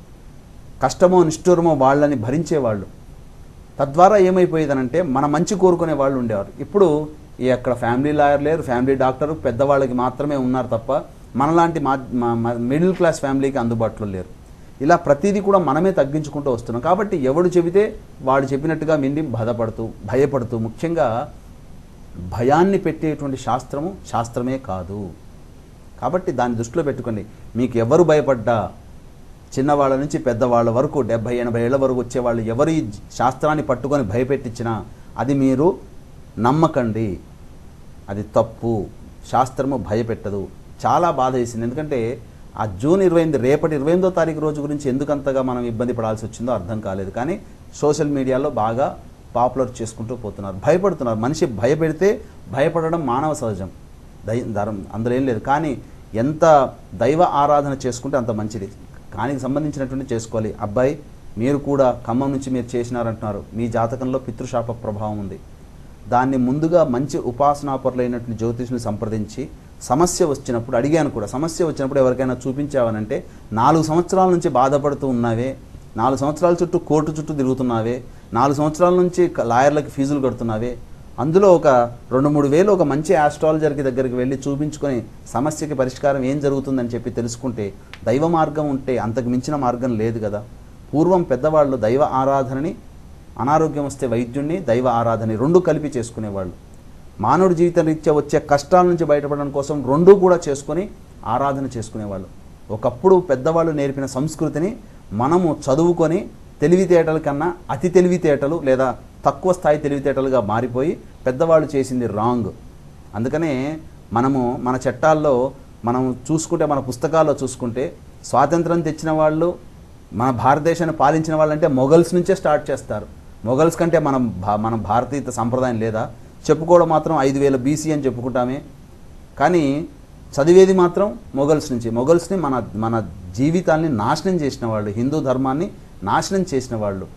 కష్టమో నిష్ఠూరమో వాళ్ళని భరించేవాళ్ళు తద్వారా ఏమైపోయేదనంటే మన మంచి కోరుకునే వాళ్ళు ఉండేవారు ఇప్పుడు ఈ అక్కడ ఫ్యామిలీ లాయర్ లేరు ఫ్యామిలీ డాక్టర్ పెద్దవాళ్ళకి మాత్రమే ఉన్నారు తప్ప మనలాంటి మా మా- మా మిడిల్ క్లాస్ ఫ్యామిలీకి అందుబాటులో లేరు ఇలా ప్రతిదీ కూడా మనమే తగ్గించుకుంటూ వస్తున్నాం కాబట్టి ఎవడు చెబితే వాడు చెప్పినట్టుగా విండి బాధపడుతూ భయపడుతూ ముఖ్యంగా భయాన్ని పెట్టేటువంటి శాస్త్రము శాస్త్రమే కాదు కాబట్టి దాన్ని దృష్టిలో పెట్టుకోండి మీకు ఎవరు భయపడ్డా చిన్నవాళ్ళ నుంచి పెద్దవాళ్ళ వరకు డెబ్బై ఎనభై ఏళ్ళ వరకు వచ్చేవాళ్ళు ఎవరు ఈ శాస్త్రాన్ని పట్టుకొని భయపెట్టించినా అది మీరు నమ్మకండి అది తప్పు శాస్త్రము భయపెట్టదు చాలా బాధ వేసింది ఎందుకంటే ఆ జూన్ ఇరవై ఎనిమిది రేపటి ఇరవై ఎనిమిదో తారీఖు రోజు గురించి ఎందుకంతగా మనం ఇబ్బంది పడాల్సి వచ్చిందో అర్థం కాలేదు కానీ సోషల్ మీడియాలో బాగా పాపులర్ చేసుకుంటూ పోతున్నారు భయపడుతున్నారు మనిషి భయపెడితే భయపడడం మానవ సహజం దై ధర్మం అందులో ఏం లేదు కానీ ఎంత దైవ ఆరాధన చేసుకుంటే అంత మంచిది కానికి సంబంధించినటువంటి చేసుకోవాలి అబ్బాయి మీరు కూడా ఖమ్మం నుంచి మీరు చేసినారంటున్నారు మీ జాతకంలో పితృశాప ప్రభావం ఉంది దాన్ని ముందుగా మంచి ఉపాసనాపరులైనటువంటి జ్యోతిష్ని సంప్రదించి సమస్య వచ్చినప్పుడు అడిగాను కూడా సమస్య వచ్చినప్పుడు ఎవరికైనా చూపించావనంటే నాలుగు సంవత్సరాల నుంచి బాధపడుతూ ఉన్నావే నాలుగు సంవత్సరాల చుట్టూ కోర్టు చుట్టూ తిరుగుతున్నావే నాలుగు సంవత్సరాల నుంచి క- లాయర్లకి ఫీజులు కడుతున్నావే అందులో ఒక రెండు మూడు వేలు ఒక మంచి ఆస్ట్రాలజర్కి దగ్గరికి వెళ్ళి చూపించుకొని సమస్యకి పరిష్కారం ఏం జరుగుతుందని చెప్పి తెలుసుకుంటే దైవ మార్గం ఉంటే అంతకు మించిన మార్గం లేదు కదా పూర్వం పెద్దవాళ్ళు దైవ ఆరాధనని అనారోగ్యం వస్తే వైద్యుణ్ణి దైవ ఆరాధన రెండు కలిపి చేసుకునేవాళ్ళు మానవుడి జీవిత రీత్యా వచ్చే కష్టాల నుంచి బయటపడడం కోసం రెండూ కూడా చేసుకొని ఆరాధన చేసుకునేవాళ్ళు ఒకప్పుడు పెద్దవాళ్ళు నేర్పిన సంస్కృతిని మనము చదువుకొని తెలివితేటల కన్నా అతి తెలివితేటలు లేదా తక్కువ స్థాయి తెలివితేటలుగా మారిపోయి పెద్దవాళ్ళు చేసింది రాంగ్ అందుకనే మనము మన చట్టాల్లో మనం చూసుకుంటే మన పుస్తకాల్లో చూసుకుంటే స్వాతంత్రం తెచ్చిన వాళ్ళు మన భారతదేశాన్ని పాలించిన వాళ్ళంటే మొఘల్స్ నుంచే స్టార్ట్ చేస్తారు మొఘల్స్ కంటే మనం భా- మన భారతీయ సంప్రదాయం లేదా చెప్పుకోవడం మాత్రం ఐదు వేల బీసీ అని చెప్పుకుంటామే కానీ చదివేది మాత్రం మొఘల్స్ నుంచి మొఘల్స్ని మన మన జీవితాల్ని నాశనం చేసిన వాళ్ళు హిందూ ధర్మాన్ని నాశనం చేసిన వాళ్ళు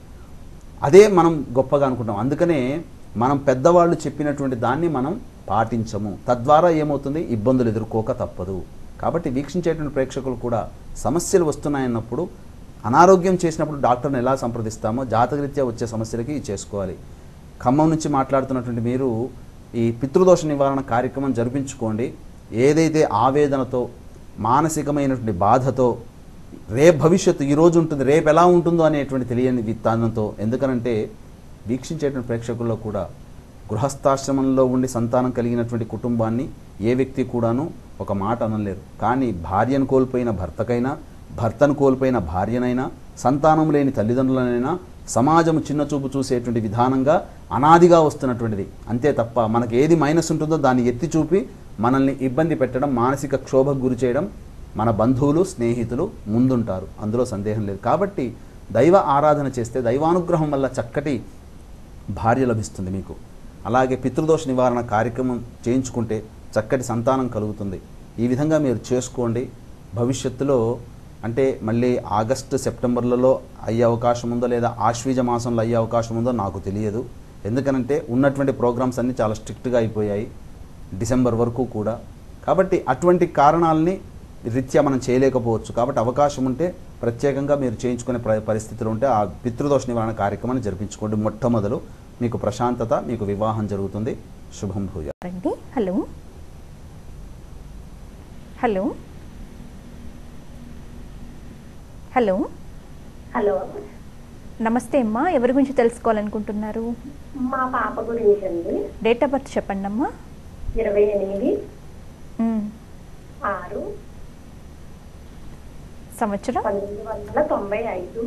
అదే మనం గొప్పగా అనుకుంటాం అందుకనే మనం పెద్దవాళ్ళు చెప్పినటువంటి దాన్ని మనం పాటించము తద్వారా ఏమవుతుంది ఇబ్బందులు ఎదుర్కోక తప్పదు కాబట్టి వీక్షించేటువంటి ప్రేక్షకులు కూడా సమస్యలు వస్తున్నాయన్నప్పుడు అనారోగ్యం చేసినప్పుడు డాక్టర్ని ఎలా సంప్రదిస్తామో జాతకరీత్యా వచ్చే సమస్యలకి ఇది చేసుకోవాలి ఖమ్మం నుంచి మాట్లాడుతున్నటువంటి మీరు ఈ పితృదోష నివారణ కార్యక్రమం జరిపించుకోండి ఏదైతే ఆవేదనతో మానసికమైనటువంటి బాధతో రేపు భవిష్యత్తు ఈ రోజు ఉంటుంది రేపు ఎలా ఉంటుందో అనేటువంటి తెలియని విత్తానంతో ఎందుకనంటే వీక్షించేటువంటి ప్రేక్షకుల్లో కూడా గృహస్థాశ్రమంలో ఉండి సంతానం కలిగినటువంటి కుటుంబాన్ని ఏ వ్యక్తి కూడాను ఒక మాట అనలేరు కానీ భార్యను కోల్పోయిన భర్తకైనా భర్తను కోల్పోయిన భార్యనైనా సంతానం లేని తల్లిదండ్రులనైనా సమాజం చిన్నచూపు చూసేటువంటి విధానంగా అనాదిగా వస్తున్నటువంటిది అంతే తప్ప మనకి ఏది మైనస్ ఉంటుందో దాన్ని ఎత్తి చూపి మనల్ని ఇబ్బంది పెట్టడం మానసిక క్షోభకు గురి చేయడం మన బంధువులు స్నేహితులు ముందుంటారు అందులో సందేహం లేదు కాబట్టి దైవ ఆరాధన చేస్తే దైవానుగ్రహం వల్ల చక్కటి భార్య లభిస్తుంది మీకు అలాగే పితృదోష నివారణ కార్యక్రమం చేయించుకుంటే చక్కటి సంతానం కలుగుతుంది ఈ విధంగా మీరు చేసుకోండి భవిష్యత్తులో అంటే మళ్ళీ ఆగస్టు సెప్టెంబర్లలో అయ్యే అవకాశం ఉందో లేదా ఆశ్వీజ మాసంలో అయ్యే అవకాశం ఉందో నాకు తెలియదు ఎందుకనంటే ఉన్నటువంటి ప్రోగ్రామ్స్ అన్నీ చాలా స్ట్రిక్ట్గా అయిపోయాయి డిసెంబర్ వరకు కూడా కాబట్టి అటువంటి కారణాలని రీత్యా మనం చేయలేకపోవచ్చు కాబట్టి అవకాశం ఉంటే ప్రత్యేకంగా మీరు చేయించుకునే ప్ర- పరిస్థితులు ఉంటే ఆ పితృదోష నివారణ కార్యక్రమాన్ని జరిపించుకోండి మొట్టమొదలు మీకు ప్రశాంతత మీకు వివాహం జరుగుతుంది శుభం భూయ రండి హలో హలో హలో హలో నమస్తే అమ్మా ఎవరి గురించి తెలుసుకోవాలనుకుంటున్నారు మా పాప గురించి అండి డేట్ ఆఫ్ బర్త్ చెప్పండి అమ్మా ఇరవై ఎనిమిది మ్, ఆరు సంవత్సరం పంతొమ్మిది వందల తొంభై ఐదు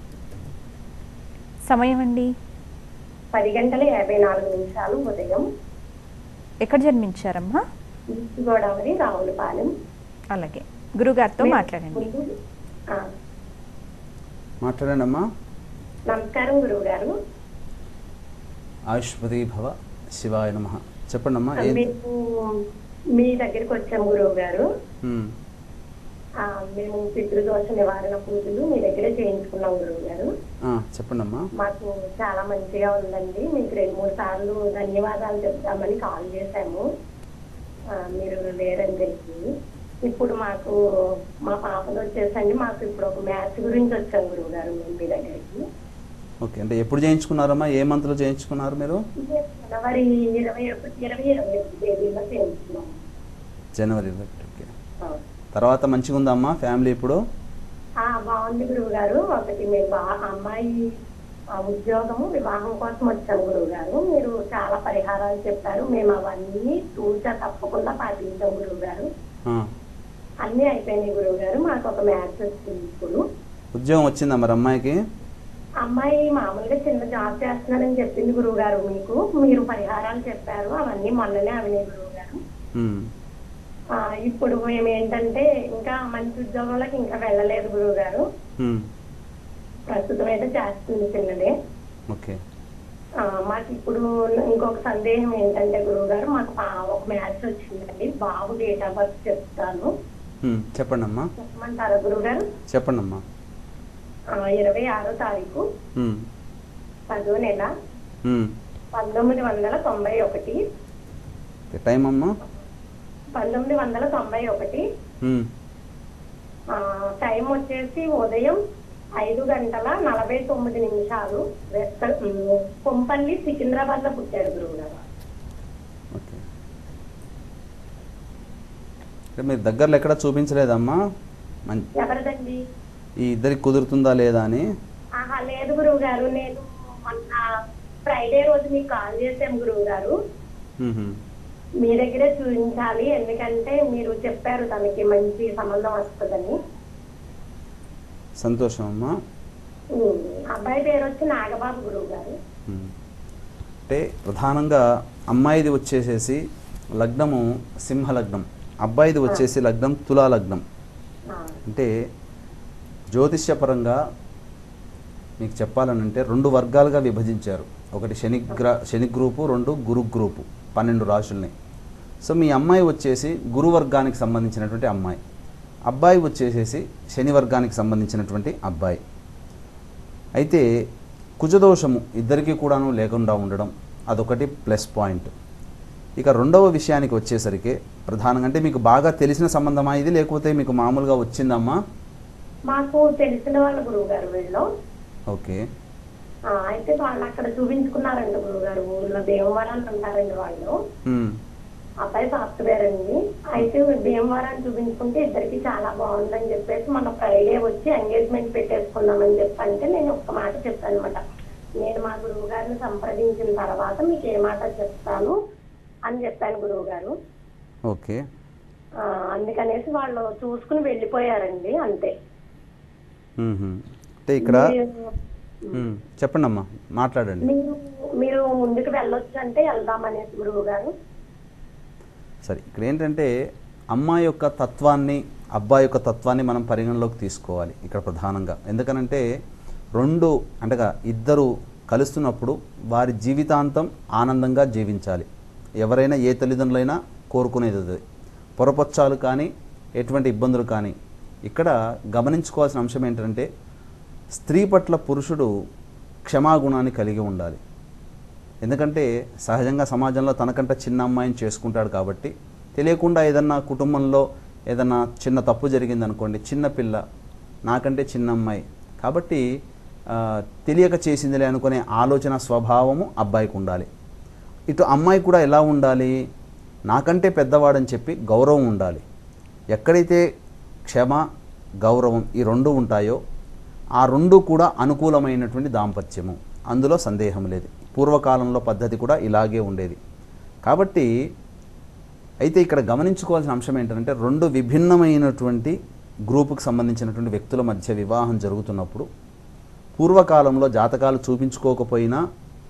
సమయం అండి పది గంటల యాభై నాలుగు నిమిషాలు ఉదయం ఎక్కడ జన్మించారమ్మా ఈస్ట్ గోదావరి రావులపాలెం అలాగే గురుగారితో మాట్లాడండి ఆ, మాట్లాడండి అమ్మా నమస్కారం గురువు గారు ఆయుష్పతి భవ శివాయ నమ చెప్పండి అమ్మా ఏం మేము మీ దగ్గరికి వచ్చాం గురువు గారు మ్, ఆ, మేము పితృదోష నివారణ పూజలు మీ దగ్గరే చేయించుకున్నాం గురువు గారు ఆ, చెప్పండి అమ్మా మాకు చాలా మంచిగా ఉందండి మీకు రెండు మూడు సార్లు ధన్యవాదాలు చెప్తామని కాల్ చేశాము ఆ, మీరు లేరని తెలిసి ఇప్పుడు మాకు మా పాపలు వచ్చేసండి మాకు ఇప్పుడు ఒక మ్యాచ్ గురించి వచ్చాం గురువు గారు మేము మీ దగ్గరికి ఓకే అంటే ఎప్పుడు చేయించుకున్నారమ్మా ఏ మంత్లో చేయించుకున్నారు మీరు ఇదే జనవరి ఇరవై ఒకటి ఇరవై ఇరవై ఒకటి తేదీలో చేయించుకున్నాం జనవరి ఇరవై ఒకటి, ఓకే ఆ. తర్వాత మంచిగా ఉందా అమ్మా ఫ్యామిలీ ఇప్పుడు ఆ, బాగుంది గురువు గారు ఒకటి మేము బా అమ్మాయి ఆ, ఉద్యోగము వివాహం కోసం వచ్చాం గురువు గారు మీరు చాలా పరిహారాలు చెప్పారు మేము అవన్నీ తూచా తప్పకుండా పాటించాం గురువు గారు ఆ, అన్నీ అయిపోయినాయి గురువు గారు మాకు ఒక మ్యాచ్ వచ్చింది ఇప్పుడు ఉద్యోగం వచ్చిందా మరి అమ్మాయికి అమ్మాయి మామూలుగా చిన్న జాబ్ చేస్తున్నానని చెప్పింది గురువు గారు మీకు మీరు పరిహారాలు చెప్పారు అవన్నీ మొన్ననే అవినాయి గురువు గారు మ్, ఆ, ఇప్పుడు మేము ఏంటంటే ఇంకా మంచి ఉద్యోగంలోకి ఇంకా వెళ్ళలేదు గురువు గారు మ్, ప్రస్తుతం అయితే చేస్తుంది చిన్నదే ఓకే ఆ, మాకు ఇప్పుడు ఇంకొక సందేహం ఏంటంటే గురువు గారు మాకు పా- ఒక మ్యాచ్ వచ్చిందండి బాబు డేట్ ఆఫ్ బర్త్ చెప్తాను మ్, చెప్పండి అమ్మా చెప్పమంటారా గురువు గారు చెప్పండి అమ్మా ఇరవై ఆరో తారీఖు మ్, పదో నెల మ్. పంతొమ్మిది వందల తొంభై ఒకటి ఓకే, టైం అమ్మా పంతొమ్మిది వందల తొంభై ఒకటి మ్, ఆ, టైం వచ్చేసి ఉదయం ఐదు గంటల నలభై తొమ్మిది నిమిషాలు వెస్త ఉమ్, కొంపల్లి సికింద్రాబాద్ లో పుట్టాడు గురువు గారు ఓకే అంటే మీరు దగ్గరలో ఎక్కడ చూపించలేదమ్మా మం ఎవరిదండి ఈ ఇద్దరికి కుదురుతుందా లేదా అని ఆహా లేదు గురువు గారు నేను మొన్న ఫ్రైడే రోజు మీకు కాల్ చేశాం గురువు గారు మ్మ్. మీ దగ్గరే చూపించాలి ఎందుకంటే మీరు చెప్పారు తనకి మంచి సంబంధం వస్తుందని సంతోషం అమ్మా ఉమ్, అబ్బాయి పేరు వచ్చి నాగబాబు గురువు గారు మ్మ్. అంటే ప్రధానంగా అమ్మాయిది వచ్చేసేసి లగ్నము సింహ లగ్నం అబ్బాయిది వచ్చేసి లగ్నం తులా లగ్నం ఆ, అంటే జ్యోతిష్యపరంగా మీకు చెప్పాలనంటే రెండు వర్గాలుగా విభజించారు ఒకటి శని గ్ర శని గ్రూపు రెండు గురు గ్రూపు పన్నెండు రాశుల్ని సో మీ అమ్మాయి వచ్చేసి గురు వర్గానికి సంబంధించినటువంటి అమ్మాయి అబ్బాయి వచ్చేసేసి శని వర్గానికి సంబంధించినటువంటి అబ్బాయి అయితే కుజదోషము ఇద్దరికీ కూడాను లేకుండా ఉండడం అదొకటి ప్లస్ పాయింట్ ఇక రెండవ విషయానికి వచ్చేసరికి ప్రధానంగా అంటే మీకు బాగా తెలిసిన సంబంధమా ఇది లేకపోతే మీకు మామూలుగా వచ్చిందమ్మా మాకు తెలిసిన వాళ్ళ గురువు గారు వీళ్ళు ఓకే ఆ, అయితే వాళ్ళు అక్కడ చూపించుకున్నారండి గురువు గారు ఊళ్ళో భీమవరాన్ని ఉంటారండి వాళ్ళు ఉమ్, అబ్బాయి సాఫ్ట్వేర్ అండి అయితే భీమవరాన్ని చూపించుకుంటే ఇద్దరికి చాలా బాగుందని చెప్పేసి మన ఫ్రైడే వచ్చి ఎంగేజ్మెంట్ పెట్టేసుకుందామని చెప్పి అంటే నేను ఒక్క మాట చెప్పాను అనమాట నేను మా గురువు గారిని సంప్రదించిన తర్వాత మీకు ఏ మాట చెప్తాను అని చెప్పాను గురువు గారు ఓకే ఆ, అందుకనేసి వాళ్ళు చూసుకుని వెళ్ళిపోయారండి అంతే ఉహుం. అంటే ఇక్కడ మీరు- ఉమ్, చెప్పండి అమ్మా మాట్లాడండి మీరు మీరు ముందుకు వెళ్ళొచ్చు అంటే వెళ్దామనేసి గురువు గారు సరే ఇక్కడ ఏంటంటే అమ్మాయి యొక్క తత్వాన్ని అబ్బాయి యొక్క తత్వాన్ని మనం పరిగణలోకి తీసుకోవాలి ఇక్కడ ప్రధానంగా ఎందుకనంటే రెండు అంటేగా ఇద్దరు కలుస్తున్నప్పుడు వారి జీవితాంతం ఆనందంగా జీవించాలి ఎవరైనా ఏ తల్లిదండ్రులైనా కోరుకునేది అది పొరపచ్చాలు కానీ ఎటువంటి ఇబ్బందులు కానీ ఇక్కడ గమనించుకోవాల్సిన అంశం ఏంటంటే స్త్రీ పట్ల పురుషుడు క్షమాగుణాన్ని కలిగి ఉండాలి ఎందుకంటే సహజంగా సమాజంలో తనకంటే చిన్న అమ్మాయిని చేసుకుంటాడు కాబట్టి తెలియకుండా ఏదన్నా కుటుంబంలో ఏదన్నా చిన్న తప్పు జరిగింది అనుకోండి చిన్న పిల్ల నాకంటే చిన్న అమ్మాయి కాబట్టి ఆ, తెలియక చేసిందిలే అనుకునే ఆలోచన స్వభావము అబ్బాయికి ఉండాలి ఇటు అమ్మాయి కూడా ఎలా ఉండాలి నాకంటే పెద్దవాడని చెప్పి గౌరవం ఉండాలి ఎక్కడైతే క్షమ గౌరవం ఈ రెండు ఉంటాయో ఆ రెండు కూడా అనుకూలమైనటువంటి దాంపత్యము అందులో సందేహం లేదు పూర్వకాలంలో పద్ధతి కూడా ఇలాగే ఉండేది కాబట్టి అయితే ఇక్కడ గమనించుకోవాల్సిన అంశం ఏంటంటే రెండు విభిన్నమైనటువంటి గ్రూపుకు సంబంధించినటువంటి వ్యక్తుల మధ్య వివాహం జరుగుతున్నప్పుడు పూర్వకాలంలో జాతకాలు చూపించుకోకపోయినా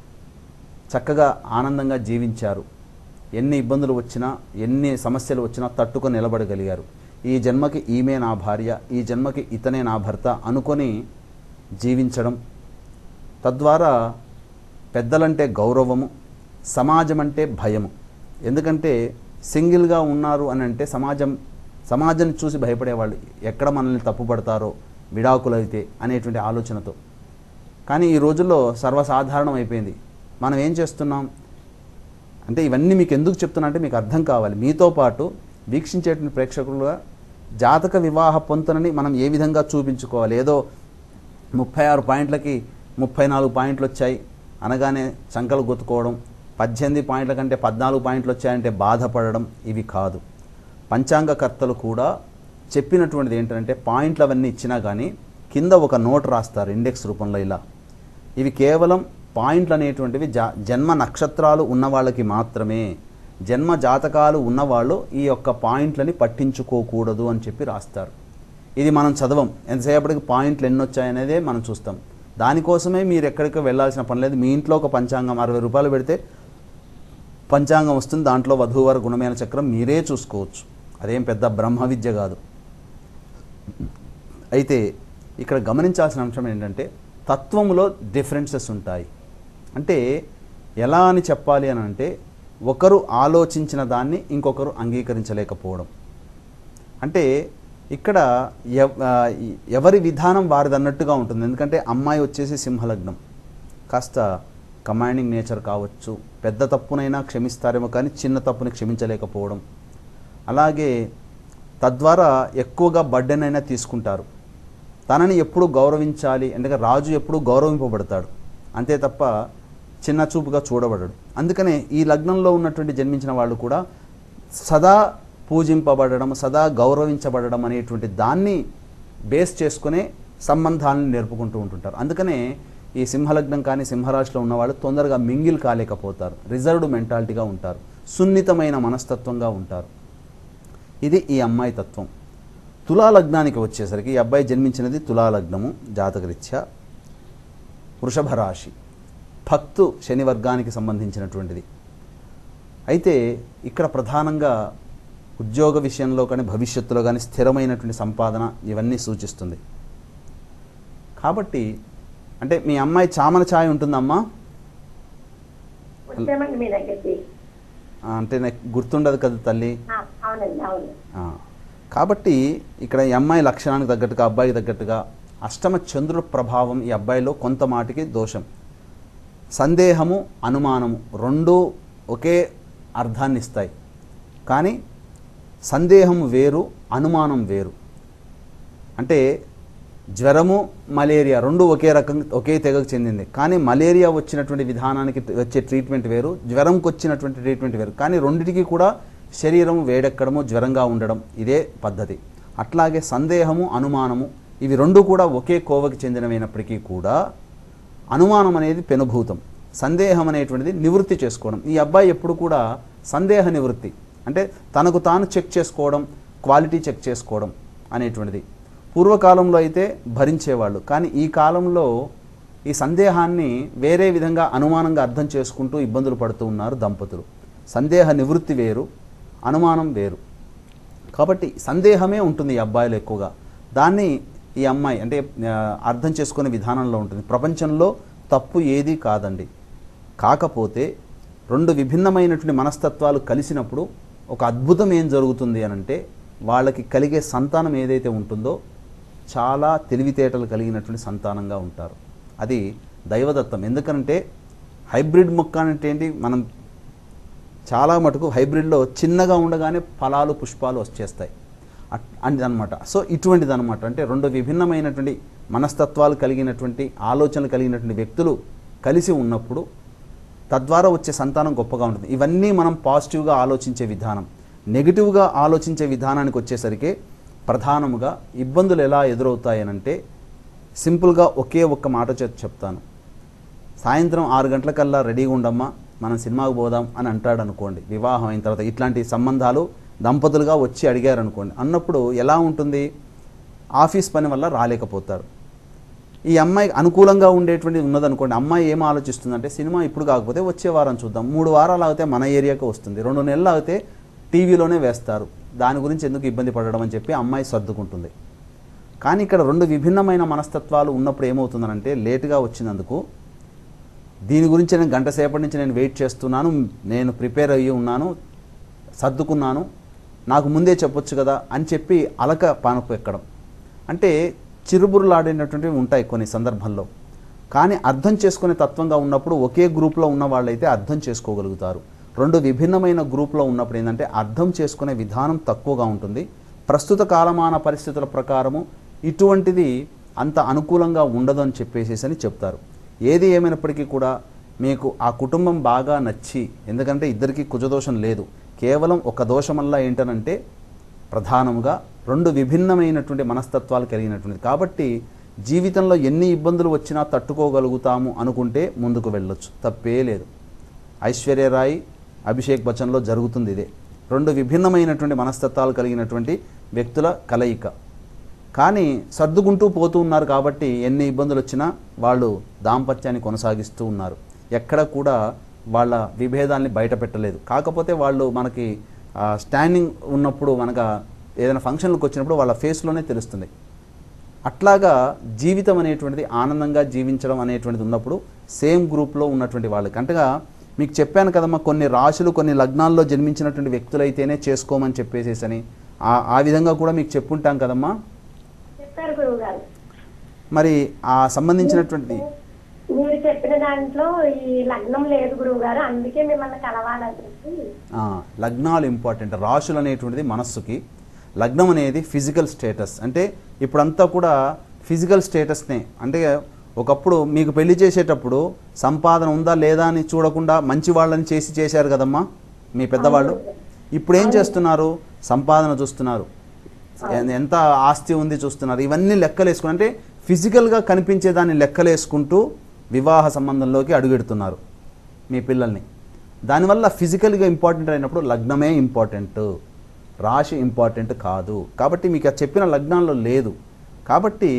చక్కగా ఆనందంగా జీవించారు ఎన్ని ఇబ్బందులు వచ్చినా ఎన్ని సమస్యలు వచ్చినా తట్టుకొని నిలబడగలిగారు ఈ జన్మకి ఈమె నా భార్య ఈ జన్మకి ఇతనే నా భర్త అనుకొని జీవించడం తద్వారా పెద్దలంటే గౌరవము సమాజం అంటే భయము ఎందుకంటే సింగిల్గా ఉన్నారు అని అంటే సమాజం సమాజాన్ని చూసి భయపడేవాళ్ళు ఎక్కడ మనల్ని తప్పుపడతారో విడాకులైతే అనేటువంటి ఆలోచనతో కానీ ఈ రోజుల్లో సర్వసాధారణం అయిపోయింది మనం ఏం చేస్తున్నాం అంటే ఇవన్నీ మీకు ఎందుకు చెప్తున్నా అంటే మీకు అర్థం కావాలి మీతో పాటు వీక్షించేటువంటి ప్రేక్షకులుగా జాతక వివాహ పొంతనని మనం ఏ విధంగా చూపించుకోవాలి ఏదో ముప్పై ఆరు పాయింట్లకి ముప్పై నాలుగు పాయింట్లు వచ్చాయి అనగానే చంకలు గుర్తుకోవడం పద్దెనిమిది పాయింట్ల కంటే పద్నాలుగు పాయింట్లు వచ్చాయంటే బాధపడడం ఇవి కాదు పంచాంగకర్తలు కూడా చెప్పినటువంటిది ఏంటంటే పాయింట్లు అవన్నీ ఇచ్చినా కానీ కింద ఒక నోట్ రాస్తారు ఇండెక్స్ రూపంలో ఇలా ఇవి కేవలం పాయింట్లు అనేటువంటివి జా జన్మ నక్షత్రాలు ఉన్న వాళ్ళకి మాత్రమే జన్మ జాతకాలు ఉన్నవాళ్ళు ఈ యొక్క పాయింట్లని పట్టించుకోకూడదు అని చెప్పి రాస్తారు ఇది మనం చదవం ఎంతసేపటికి పాయింట్లు ఎన్ని వచ్చాయనేదే మనం చూస్తాం దానికోసమే మీరు ఎక్కడికి వెళ్ళాల్సిన పని లేదు మీ ఇంట్లో ఒక పంచాంగం అరవై రూపాయలు పెడితే పంచాంగం వస్తుంది దాంట్లో వధూవర గుణమైన చక్రం మీరే చూసుకోవచ్చు అదేం పెద్ద బ్రహ్మ విద్య కాదు అయితే ఇక్కడ గమనించాల్సిన అంశం ఏంటంటే తత్వములో డిఫరెన్సెస్ ఉంటాయి అంటే ఎలా అని చెప్పాలి అని అంటే ఒకరు ఆలోచించిన దాన్ని ఇంకొకరు అంగీకరించలేకపోవడం అంటే ఇక్కడ ఎవ- ఆ, ఎవరి విధానం వారిది అన్నట్టుగా ఉంటుంది ఎందుకంటే అమ్మాయి వచ్చేసి సింహలగ్నం కాస్త కమాండింగ్ నేచర్ కావచ్చు పెద్ద తప్పునైనా క్షమిస్తారేమో కానీ చిన్న తప్పుని క్షమించలేకపోవడం అలాగే తద్వారా ఎక్కువగా బర్డెన్ అయినా తీసుకుంటారు తనని ఎప్పుడు గౌరవించాలి ఎందుకంటే రాజు ఎప్పుడు గౌరవింపబడతాడు అంతే తప్ప చిన్న చూపుగా చూడబడడు అందుకనే ఈ లగ్నంలో ఉన్నటువంటి జన్మించిన వాళ్ళు కూడా సదా పూజింపబడడం సదా గౌరవించబడడం అనేటువంటి దాన్ని బేస్ చేసుకునే సంబంధాలను నేర్పుకుంటూ ఉంటుంటారు అందుకనే ఈ సింహలగ్నం కానీ సింహరాశిలో ఉన్నవాళ్ళు తొందరగా మింగిల్ కాలేకపోతారు రిజర్వ్డ్ మెంటాలిటీగా ఉంటారు సున్నితమైన మనస్తత్వంగా ఉంటారు ఇది ఈ అమ్మాయి తత్వం తులా లగ్నానికి వచ్చేసరికి ఈ అబ్బాయి జన్మించినది తులా లగ్నము జాతకరీత్యా వృషభ రాశి భక్తు శని వర్గానికి సంబంధించినటువంటిది అయితే ఇక్కడ ప్రధానంగా ఉద్యోగ విషయంలో కానీ భవిష్యత్తులో కానీ స్థిరమైనటువంటి సంపాదన ఇవన్నీ సూచిస్తుంది కాబట్టి అంటే మీ అమ్మాయి చామన ఛాయ ఉంటుందమ్మా వచ్చామండి మీ దగ్గరికి ఆ, అంటే నాకు గుర్తుండదు కదా తల్లి ఆ, అవునండి అవును ఆ, కాబట్టి ఇక్కడ ఈ అమ్మాయి లక్షణానికి తగ్గట్టుగా అబ్బాయికి తగ్గట్టుగా అష్టమ చంద్రుడి ప్రభావం ఈ అబ్బాయిలో కొంత మాటికి దోషం సందేహము అనుమానము రెండు ఒకే అర్థాన్ని ఇస్తాయి కానీ సందేహం వేరు అనుమానం వేరు అంటే జ్వరము మలేరియా రెండు ఒకే రకం ఒకే తెగకు చెందింది కానీ మలేరియా వచ్చినటువంటి విధానానికి వచ్చే ట్రీట్మెంట్ వేరు జ్వరంకి వచ్చినటువంటి ట్రీట్మెంట్ వేరు కానీ రెండిటికి కూడా శరీరం వేడెక్కడము జ్వరంగా ఉండడం ఇదే పద్ధతి అట్లాగే సందేహము అనుమానము ఇవి రెండు కూడా ఒకే కోవకి చెందినమైనప్పటికీ కూడా అనుమానం అనేది పెనుభూతం సందేహం అనేటువంటిది నివృత్తి చేసుకోవడం ఈ అబ్బాయి ఎప్పుడు కూడా సందేహ నివృత్తి అంటే తనకు తాను చెక్ చేసుకోవడం క్వాలిటీ చెక్ చేసుకోవడం అనేటువంటిది పూర్వకాలంలో అయితే భరించేవాళ్ళు కానీ ఈ కాలంలో ఈ సందేహాన్ని వేరే విధంగా అనుమానంగా అర్థం చేసుకుంటూ ఇబ్బందులు పడుతూ ఉన్నారు దంపతులు సందేహ నివృత్తి వేరు అనుమానం వేరు కాబట్టి సందేహమే ఉంటుంది ఈ అబ్బాయిలు ఎక్కువగా దాన్ని ఈ అమ్మాయి అంటే ఆ, అర్థం చేసుకునే విధానంలో ఉంటుంది ప్రపంచంలో తప్పు ఏదీ కాదండి కాకపోతే రెండు విభిన్నమైనటువంటి మనస్తత్వాలు కలిసినప్పుడు ఒక అద్భుతం ఏం జరుగుతుంది అని అంటే వాళ్ళకి కలిగే సంతానం ఏదైతే ఉంటుందో చాలా తెలివితేటలు కలిగినటువంటి సంతానంగా ఉంటారు అది దైవదత్తం ఎందుకంటే హైబ్రిడ్ మొక్క అంటే ఏంటి మనం చాలా మటుకు హైబ్రిడ్లో చిన్నగా ఉండగానే ఫలాలు పుష్పాలు వచ్చేస్తాయి అని అనమాట సో ఇటువంటిది అనమాట అంటే రెండు విభిన్నమైనటువంటి మనస్తత్వాలు కలిగినటువంటి ఆలోచనలు కలిగినటువంటి వ్యక్తులు కలిసి ఉన్నప్పుడు తద్వారా వచ్చే సంతానం గొప్పగా ఉంటుంది ఇవన్నీ మనం పాజిటివ్గా ఆలోచించే విధానం నెగిటివ్గా ఆలోచించే విధానానికి వచ్చేసరికి ప్రధానముగా ఇబ్బందులు ఎలా ఎదురవుతాయనంటే సింపుల్గా ఒకే ఒక్క మాట చేత చెప్తాను సాయంత్రం ఆరు గంటలకల్లా రెడీగా ఉండమ్మా మనం సినిమాకు పోదాం అని అంటాడు అనుకోండి వివాహం అయిన తర్వాత ఇట్లాంటి సంబంధాలు దంపతులుగా వచ్చి అడిగారు అనుకోండి అన్నప్పుడు ఎలా ఉంటుంది ఆఫీస్ పని వల్ల రాలేకపోతారు ఈ అమ్మాయి అనుకూలంగా ఉండేటువంటి ఉన్నదనుకోండి అమ్మాయి ఏం ఆలోచిస్తుందంటే సినిమా ఇప్పుడు కాకపోతే వచ్చే వారం చూద్దాం మూడు వారాలు ఆగితే మన ఏరియాకి వస్తుంది రెండు నెలలు ఆగితే టీవీలోనే వేస్తారు దాని గురించి ఎందుకు ఇబ్బంది పడడం అని చెప్పి అమ్మాయి సర్దుకుంటుంది కానీ ఇక్కడ రెండు విభిన్నమైన మనస్తత్వాలు ఉన్నప్పుడు ఏమవుతుందనంటే లేటుగా వచ్చినందుకు దీని గురించి నేను గంట సేపటి నుంచి నేను వెయిట్ చేస్తున్నాను నేను ప్రిపేర్ అయ్యి ఉన్నాను సర్దుకున్నాను నాకు ముందే చెప్పొచ్చు కదా అని చెప్పి అలక పానపు ఎక్కడం అంటే చిరుబురులాడినటువంటివి ఉంటాయి కొన్ని సందర్భంలో కానీ అర్థం చేసుకునే తత్వంగా ఉన్నప్పుడు ఒకే గ్రూప్లో ఉన్న వాళ్ళైతే అర్థం చేసుకోగలుగుతారు రెండు విభిన్నమైన గ్రూప్లో ఉన్నప్పుడు ఏంటంటే అర్థం చేసుకునే విధానం తక్కువగా ఉంటుంది ప్రస్తుత కాలమాన పరిస్థితుల ప్రకారము ఇటువంటిది అంత అనుకూలంగా ఉండదు అని చెప్పేసేసి అని చెప్తారు ఏది ఏమైనప్పటికీ కూడా మీకు ఆ కుటుంబం బాగా నచ్చి ఎందుకంటే ఇద్దరికీ కుజదోషం లేదు కేవలం ఒక దోషం వల్ల ఏంటనంటే ప్రధానముగా రెండు విభిన్నమైనటువంటి మనస్తత్వాలు కలిగినటువంటిది కాబట్టి జీవితంలో ఎన్ని ఇబ్బందులు వచ్చినా తట్టుకోగలుగుతాము అనుకుంటే ముందుకు వెళ్ళొచ్చు తప్పే లేదు ఐశ్వర్యరాయ్ అభిషేక్ బచ్చన్లో జరుగుతుంది ఇదే రెండు విభిన్నమైనటువంటి మనస్తత్వాలు కలిగినటువంటి వ్యక్తుల కలయిక కానీ సర్దుకుంటూ పోతూ ఉన్నారు కాబట్టి ఎన్ని ఇబ్బందులు వచ్చినా వాళ్ళు దాంపత్యాన్ని కొనసాగిస్తూ ఉన్నారు ఎక్కడ కూడా వాళ్ళ విభేదాల్ని బయట పెట్టలేదు కాకపోతే వాళ్ళు మనకి ఆ, స్టాండింగ్ ఉన్నప్పుడు మనకు ఏదైనా ఫంక్షన్లకు వచ్చినప్పుడు వాళ్ళ ఫేస్లోనే తెలుస్తుంది అట్లాగా జీవితం అనేటువంటిది ఆనందంగా జీవించడం అనేటువంటిది ఉన్నప్పుడు సేమ్ గ్రూప్లో ఉన్నటువంటి వాళ్ళకి అంటగా మీకు చెప్పాను కదమ్మా కొన్ని రాశులు కొన్ని లగ్నాల్లో జన్మించినటువంటి వ్యక్తులైతేనే చేసుకోమని చెప్పేసేసని ఆ ఆ విధంగా కూడా మీకు చెప్పుంటాం కదమ్మా చెప్పారు గురువు గారు మరి ఆ సంబంధించినటువంటి మీరు చెప్పిన దాంట్లో ఈ లగ్నం లేదు గురువు గారు అందుకే మిమ్మల్ని కలవాలని చెప్పి ఆ, లగ్నాలు ఇంపార్టెంట్ రాశులు అనేటువంటిది మనస్సుకి లగ్నం అనేది ఫిజికల్ స్టేటస్ అంటే ఇప్పుడంతా కూడా ఫిజికల్ స్టేటస్నే అంటే ఒకప్పుడు మీకు పెళ్లి చేసేటప్పుడు సంపాదన ఉందా లేదా అని చూడకుండా మంచి వాళ్ళని చేసి చేశారు కదమ్మా మీ పెద్దవాళ్ళు ఇప్పుడు ఏం చేస్తున్నారు సంపాదన చూస్తున్నారు ఎ- ఎంత ఆస్తి ఉంది చూస్తున్నారు ఇవన్నీ లెక్కలేసుకుని అంటే ఫిజికల్గా కనిపించే దాన్ని లెక్కలేసుకుంటూ వివాహ సంబంధంలోకి అడుగెడుతున్నారు మీ పిల్లల్ని దానివల్ల ఫిజికల్గా ఇంపార్టెంట్ అయినప్పుడు లగ్నమే ఇంపార్టెంట్ రాశి ఇంపార్టెంట్ కాదు కాబట్టి మీకు ఆ చెప్పిన లగ్నాల్లో లేదు కాబట్టి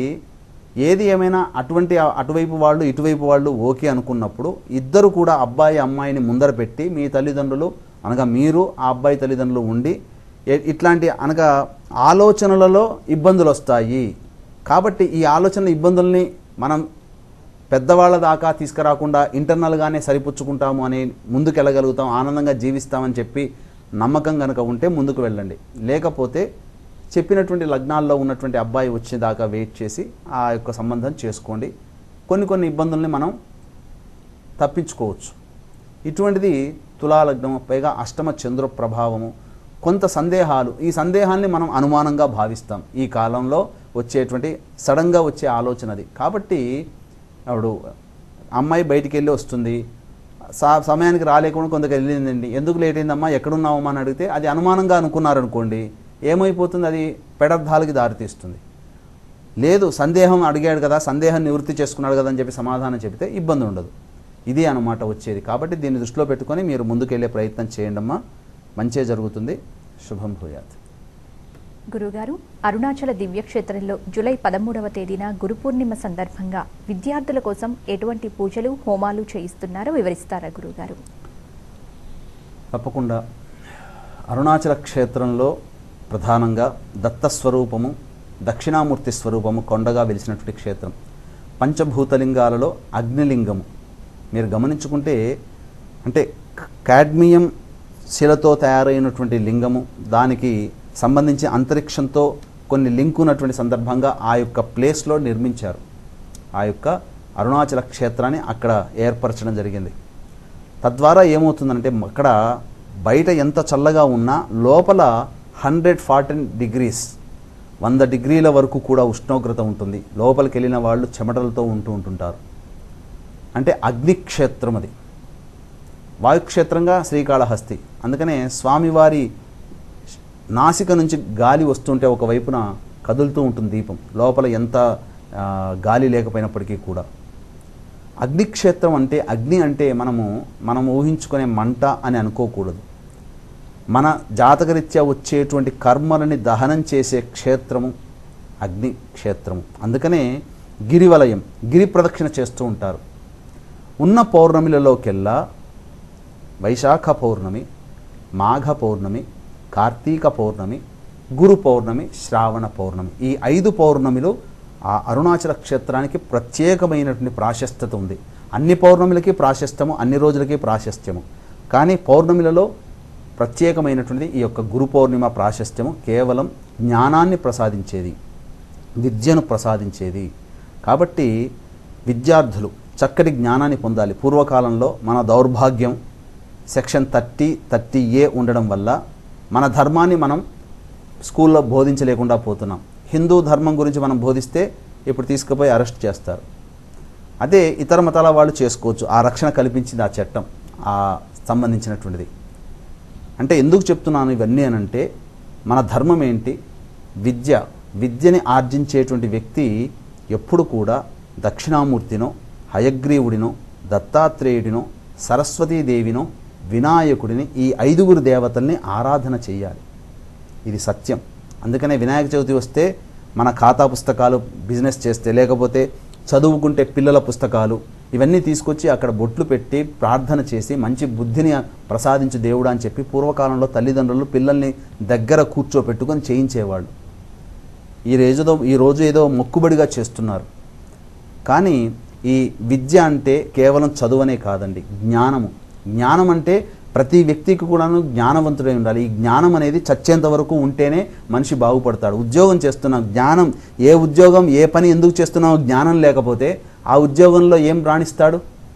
ఏది ఏమైనా అటువంటి ఆ- అటువైపు వాళ్ళు ఇటువైపు వాళ్ళు ఓకే అనుకున్నప్పుడు ఇద్దరు కూడా అబ్బాయి అమ్మాయిని ముందర పెట్టి మీ తల్లిదండ్రులు అనగా మీరు ఆ అబ్బాయి తల్లిదండ్రులు ఉండి ఎ- ఇట్లాంటి అనగా ఆలోచనలలో ఇబ్బందులు వస్తాయి కాబట్టి ఈ ఆలోచన ఇబ్బందుల్ని మనం పెద్దవాళ్ళ దాకా తీసుకురాకుండా ఇంటర్నల్గానే సరిపుచ్చుకుంటాము అని ముందుకు వెళ్ళగలుగుతాం ఆనందంగా జీవిస్తామని చెప్పి నమ్మకం కనుక ఉంటే ముందుకు వెళ్ళండి లేకపోతే చెప్పినటువంటి లగ్నాల్లో ఉన్నటువంటి అబ్బాయి వచ్చేదాకా వెయిట్ చేసి ఆ యొక్క సంబంధం చేసుకోండి కొన్ని కొన్ని ఇబ్బందుల్ని మనం తప్పించుకోవచ్చు ఇటువంటిది తులాలగ్నం పైగా అష్టమ చంద్ర ప్రభావము కొంత సందేహాలు ఈ సందేహాల్ని మనం అనుమానంగా భావిస్తాం ఈ కాలంలో వచ్చేటువంటి సడన్గా వచ్చే ఆలోచన అది కాబట్టి ఆవిడ అమ్మాయి బయటికి వెళ్ళి వస్తుంది సా సమయానికి రాలేకుండా కొందరికి వెళ్ళిందండి ఎందుకు లేట్ అయిందమ్మా ఎక్కడున్నావమ్మా అని అడిగితే అది అనుమానంగా అనుకున్నారనుకోండి ఏమైపోతుంది అది పెడర్థాలకి దారితీస్తుంది లేదు సందేహం అడిగాడు కదా సందేహం నివృత్తి చేసుకున్నాడు కదా అని చెప్పి సమాధానం చెబితే ఇబ్బంది ఉండదు ఇది అనమాట వచ్చేది కాబట్టి దీన్ని దృష్టిలో పెట్టుకొని మీరు ముందుకెళ్ళే ప్రయత్నం చేయండి అమ్మా మంచే జరుగుతుంది శుభం భూయాత్ గురుగారు అరుణాచల దివ్యక్షేత్రంలో జూలై పదమూడవ తేదీన గురు పూర్ణిమ సందర్భంగా విద్యార్థుల కోసం ఎటువంటి పూజలు హోమాలు చేయిస్తున్నారో వివరిస్తారా గురుగారు తప్పకుండా అరుణాచల క్షేత్రంలో ప్రధానంగా దత్తస్వరూపము దక్షిణామూర్తి స్వరూపము కొండగా వెలిసినటువంటి క్షేత్రం పంచభూతలింగాలలో అగ్నిలింగము మీరు గమనించుకుంటే అంటే కాడ్మియం శిలతో తయారైనటువంటి లింగము దానికి సంబంధించి అంతరిక్షంతో కొన్ని లింక్ ఉన్నటువంటి సందర్భంగా ఆ యొక్క ప్లేస్లో నిర్మించారు ఆ యొక్క అరుణాచల క్షేత్రాన్ని అక్కడ ఏర్పరచడం జరిగింది తద్వారా ఏమవుతుందంటే అక్కడ బయట ఎంత చల్లగా ఉన్నా లోపల హండ్రెడ్ ఫార్టీన్ డిగ్రీస్ వంద డిగ్రీల వరకు కూడా ఉష్ణోగ్రత ఉంటుంది లోపలికి వెళ్ళిన వాళ్ళు చెమటలతో ఉంటూ ఉంటుంటారు అంటే అగ్నిక్షేత్రం అది వాయుక్షేత్రంగా శ్రీకాళహస్తి అందుకనే స్వామివారి నాసిక నుంచి గాలి వస్తుంటే ఒకవైపున కదులుతూ ఉంటుంది దీపం లోపల ఎంత ఆ, గాలి లేకపోయినప్పటికీ కూడా అగ్నిక్షేత్రం అంటే అగ్ని అంటే మనము మనం ఊహించుకునే మంట అని అనుకోకూడదు మన జాతకరీత్యా వచ్చేటువంటి కర్మలని దహనం చేసే క్షేత్రము అగ్ని క్షేత్రము అందుకనే గిరివలయం గిరి ప్రదక్షిణ చేస్తూ ఉంటారు ఉన్న పౌర్ణమిలలోకెల్లా వైశాఖ పౌర్ణమి మాఘ పౌర్ణమి కార్తీక పౌర్ణమి గురు పౌర్ణమి శ్రావణ పౌర్ణమి ఈ ఐదు పౌర్ణమిలు ఆ అరుణాచల క్షేత్రానికి ప్రత్యేకమైనటువంటి ప్రాశస్త్యత ఉంది అన్ని పౌర్ణమిలకి ప్రాశస్త్యము అన్ని రోజులకి ప్రాశస్త్యము కానీ పౌర్ణమిలలో ప్రత్యేకమైనటువంటిది ఈ యొక్క గురు పౌర్ణిమ ప్రాశస్త్యము కేవలం జ్ఞానాన్ని ప్రసాదించేది విద్యను ప్రసాదించేది కాబట్టి విద్యార్థులు చక్కటి జ్ఞానాన్ని పొందాలి పూర్వకాలంలో మన దౌర్భాగ్యం సెక్షన్ థర్టీ థర్టీ ఏ ఉండడం వల్ల మన ధర్మాన్ని మనం స్కూల్లో బోధించలేకుండా పోతున్నాం హిందూ ధర్మం గురించి మనం బోధిస్తే ఇప్పుడు తీసుకుపోయి అరెస్ట్ చేస్తారు అదే ఇతర మతాల వాళ్ళు చేసుకోవచ్చు ఆ రక్షణ కల్పించింది ఆ చట్టం ఆ సంబంధించినటువంటిది అంటే ఎందుకు చెప్తున్నాను ఇవన్నీ అని అంటే మన ధర్మం ఏంటి విద్య విద్యని ఆర్జించేటువంటి వ్యక్తి ఎప్పుడు కూడా దక్షిణామూర్తినో హయగ్రీవుడినో దత్తాత్రేయుడినో సరస్వతీదేవినో వినాయకుడిని ఈ ఐదుగురు దేవతల్ని ఆరాధన చేయాలి ఇది సత్యం అందుకనే వినాయక చవితి వస్తే మన ఖాతా పుస్తకాలు బిజినెస్ చేస్తే లేకపోతే చదువుకుంటే పిల్లల పుస్తకాలు ఇవన్నీ తీసుకొచ్చి అక్కడ బొట్లు పెట్టి ప్రార్థన చేసి మంచి బుద్ధిని ప్రసాదించు దేవుడు అని చెప్పి పూర్వకాలంలో తల్లిదండ్రులు పిల్లల్ని దగ్గర కూర్చోపెట్టుకొని చేయించేవాళ్ళు ఈ రోజుదో ఈ రోజు ఏదో మొక్కుబడిగా చేస్తున్నారు కానీ ఈ విద్య అంటే కేవలం చదువనే కాదండి జ్ఞానము జ్ఞానం అంటే ప్రతి వ్యక్తికి కూడాను జ్ఞానవంతుడై ఉండాలి ఈ జ్ఞానం అనేది చచ్చేంత వరకు ఉంటేనే మనిషి బాగుపడతాడు ఉద్యోగం చేస్తున్నాం జ్ఞానం ఏ ఉద్యోగం ఏ పని ఎందుకు చేస్తున్నామో జ్ఞానం లేకపోతే ఆ ఉద్యోగంలో ఏం రాణిస్తాడు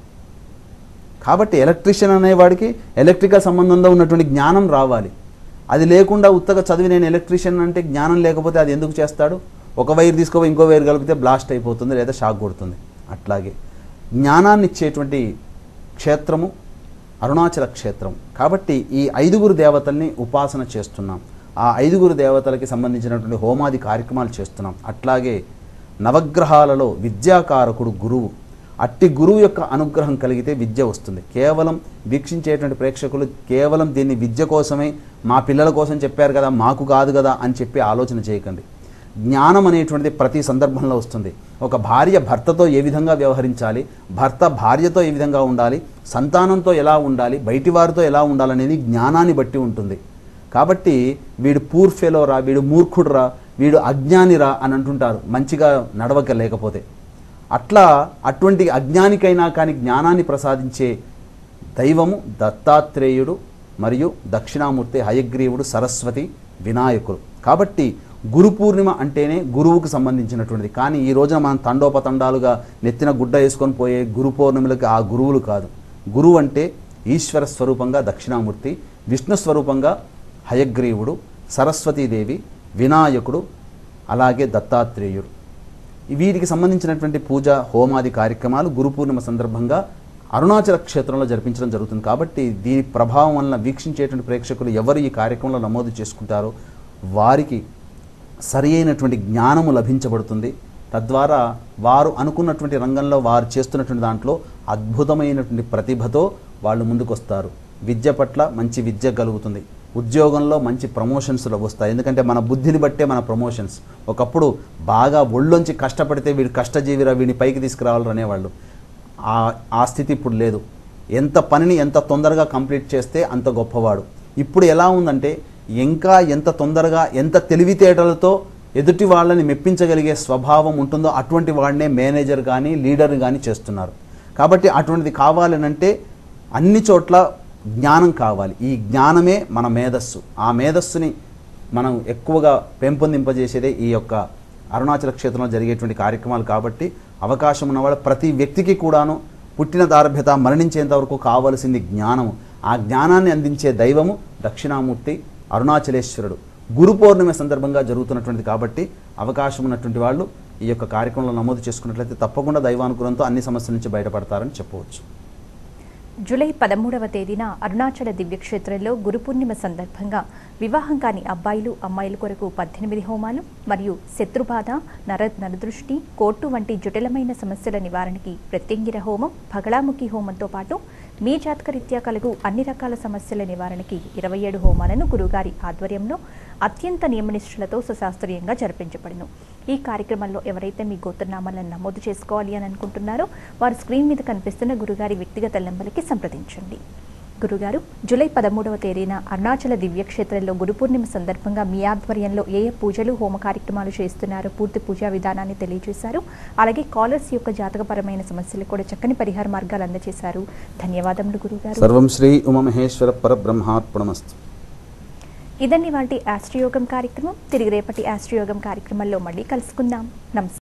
కాబట్టి ఎలక్ట్రీషియన్ అనేవాడికి ఎలక్ట్రికల్ సంబంధంలో ఉన్నటువంటి జ్ఞానం రావాలి అది లేకుండా ఉత్తగా చదివి నేను ఎలక్ట్రీషియన్ అంటే జ్ఞానం లేకపోతే అది ఎందుకు చేస్తాడు ఒక వైర్ తీసుకోపోయి ఇంకో వైర్ కలిపితే బ్లాస్ట్ అయిపోతుంది లేదా షాక్ కొడుతుంది అట్లాగే జ్ఞానాన్ని ఇచ్చేటువంటి క్షేత్రము అరుణాచల క్షేత్రం కాబట్టి ఈ ఐదుగురు దేవతల్ని ఉపాసన చేస్తున్నాం ఆ ఐదుగురు దేవతలకి సంబంధించినటువంటి హోమాది కార్యక్రమాలు చేస్తున్నాం అట్లాగే నవగ్రహాలలో విద్యాకారకుడు గురువు అట్టి గురువు యొక్క అనుగ్రహం కలిగితే విద్య వస్తుంది కేవలం వీక్షించేటువంటి ప్రేక్షకులు కేవలం దీన్ని విద్య కోసమే మా పిల్లల కోసం చెప్పారు కదా మాకు కాదు కదా అని చెప్పి ఆలోచన చేయకండి జ్ఞానం అనేటువంటిది ప్రతి సందర్భంలో వస్తుంది ఒక భార్య భర్తతో ఏ విధంగా వ్యవహరించాలి భర్త భార్యతో ఏ విధంగా ఉండాలి సంతానంతో ఎలా ఉండాలి బయటి వారితో ఎలా ఉండాలనేది జ్ఞానాన్ని బట్టి ఉంటుంది కాబట్టి వీడు పూర్ ఫెలోరా వీడు మూర్ఖుడురా వీడు అజ్ఞానిరా అని అంటుంటారు మంచిగా నడవక లేకపోతే అట్లా అటువంటి అజ్ఞానికైనా కానీ జ్ఞానాన్ని ప్రసాదించే దైవము దత్తాత్రేయుడు మరియు దక్షిణామూర్తి హయగ్రీవుడు సరస్వతి వినాయకుడు కాబట్టి గురు పూర్ణిమ అంటేనే గురువుకు సంబంధించినటువంటిది కానీ ఈ రోజున మనం తండోపతండాలుగా నెత్తిన గుడ్డ వేసుకొని పోయే గురు పౌర్ణమిలకు ఆ గురువులు కాదు గురువు అంటే ఈశ్వర స్వరూపంగా దక్షిణామూర్తి విష్ణు స్వరూపంగా హయగ్రీవుడు సరస్వతీదేవి వినాయకుడు అలాగే దత్తాత్రేయుడు వీరికి సంబంధించినటువంటి పూజ హోమాది కార్యక్రమాలు గురు పూర్ణిమ సందర్భంగా అరుణాచల క్షేత్రంలో జరిపించడం జరుగుతుంది కాబట్టి దీని ప్రభావం వలన వీక్షించేటువంటి ప్రేక్షకులు ఎవరు ఈ కార్యక్రమంలో నమోదు చేసుకుంటారో వారికి సరి అయినటువంటి జ్ఞానము లభించబడుతుంది తద్వారా వారు అనుకున్నటువంటి రంగంలో వారు చేస్తున్నటువంటి దాంట్లో అద్భుతమైనటువంటి ప్రతిభతో వాళ్ళు ముందుకొస్తారు విద్య పట్ల మంచి విద్య కలుగుతుంది ఉద్యోగంలో మంచి ప్రమోషన్స్ వస్తాయి ఎందుకంటే మన బుద్ధిని బట్టే మన ప్రమోషన్స్ ఒకప్పుడు బాగా ఒళ్ళొంచి కష్టపడితే వీడు కష్టజీవిరా వీడిని పైకి తీసుకురావాలని అనేవాళ్ళు ఆ ఆ స్థితి ఇప్పుడు లేదు ఎంత పనిని ఎంత తొందరగా కంప్లీట్ చేస్తే అంత గొప్పవాడు ఇప్పుడు ఎలా ఉందంటే ఇంకా ఎంత తొందరగా ఎంత తెలివితేటలతో ఎదుటి వాళ్ళని మెప్పించగలిగే స్వభావం ఉంటుందో అటువంటి వాడినే మేనేజర్ కానీ లీడర్ కానీ చేస్తున్నారు కాబట్టి అటువంటిది కావాలనంటే అన్ని చోట్ల జ్ఞానం కావాలి ఈ జ్ఞానమే మన మేధస్సు ఆ మేధస్సుని మనం ఎక్కువగా పెంపొందింపజేసేదే ఈ యొక్క అరుణాచల క్షేత్రంలో జరిగేటువంటి కార్యక్రమాలు కాబట్టి అవకాశం ఉన్నవాళ్ళు ప్రతి వ్యక్తికి కూడాను పుట్టిన దార్భ్యత మరణించేంత వరకు కావలసింది జ్ఞానము ఆ జ్ఞానాన్ని అందించే దైవము దక్షిణామూర్తి అరుణాచలేశ్వరుడు గురు పౌర్ణమి సందర్భంగా జరుగుతున్నటువంటిది కాబట్టి అవకాశం ఉన్నటువంటి వాళ్ళు ఈ యొక్క కార్యక్రమంలో నమోదు చేసుకున్నట్లయితే తప్పకుండా దైవానుకూలంతో అన్ని సమస్యల నుంచి బయటపడతారని చెప్పవచ్చు జూలై పదమూడవ తేదీన అరుణాచల దివ్యక్షేత్రంలో గురు పూర్ణిమ సందర్భంగా వివాహం కాని అబ్బాయిలు అమ్మాయిల కొరకు పద్దెనిమిది హోమాలు మరియు శత్రుబాధ నర నరదృష్టి కోర్టు వంటి జటిలమైన సమస్యల నివారణకి ప్రత్యంగిర హోమం భగళాముఖి హోమంతో పాటు మీ జాతకరీత్యా కలుగు అన్ని రకాల సమస్యల నివారణకి ఇరవై ఏడు హోమాలను గురుగారి ఆధ్వర్యంలో అత్యంత నియమనిష్ఠులతో సుశాస్త్రీయంగా జరిపించబడిను ఈ కార్యక్రమంలో ఎవరైతే మీ గోత్రనామాలను నమోదు చేసుకోవాలి అని అనుకుంటున్నారో వారు స్క్రీన్ మీద కనిపిస్తున్న గురుగారి వ్యక్తిగత నెంబర్కి సంప్రదించండి గురుగారు జూలై పదమూడవ తేదీన అరుణాచల దివ్యక్షేత్రంలో గురు పూర్ణిమ సందర్భంగా మీ ఆధ్వర్యంలో ఏ ఏ పూజలు హోమ కార్యక్రమాలు చేస్తున్నారో పూర్తి పూజా విధానాన్ని తెలియజేశారు అలాగే కాలర్స్ యొక్క జాతకపరమైన సమస్యలు కూడా చక్కని పరిహార మార్గాలు అందజేశారు ధన్యవాదములు గురుగారు సర్వం శ్రీ ఉమమహేశ్వర పరబ్రహ్మార్పణమస్తు ఇదండి వాటి ఆస్ట్రయోగం కార్యక్రమం తిరిగి రేపటి ఆస్ట్రయోగం కార్యక్రమంలో మళ్ళీ కలుసుకుందాం నమస్తే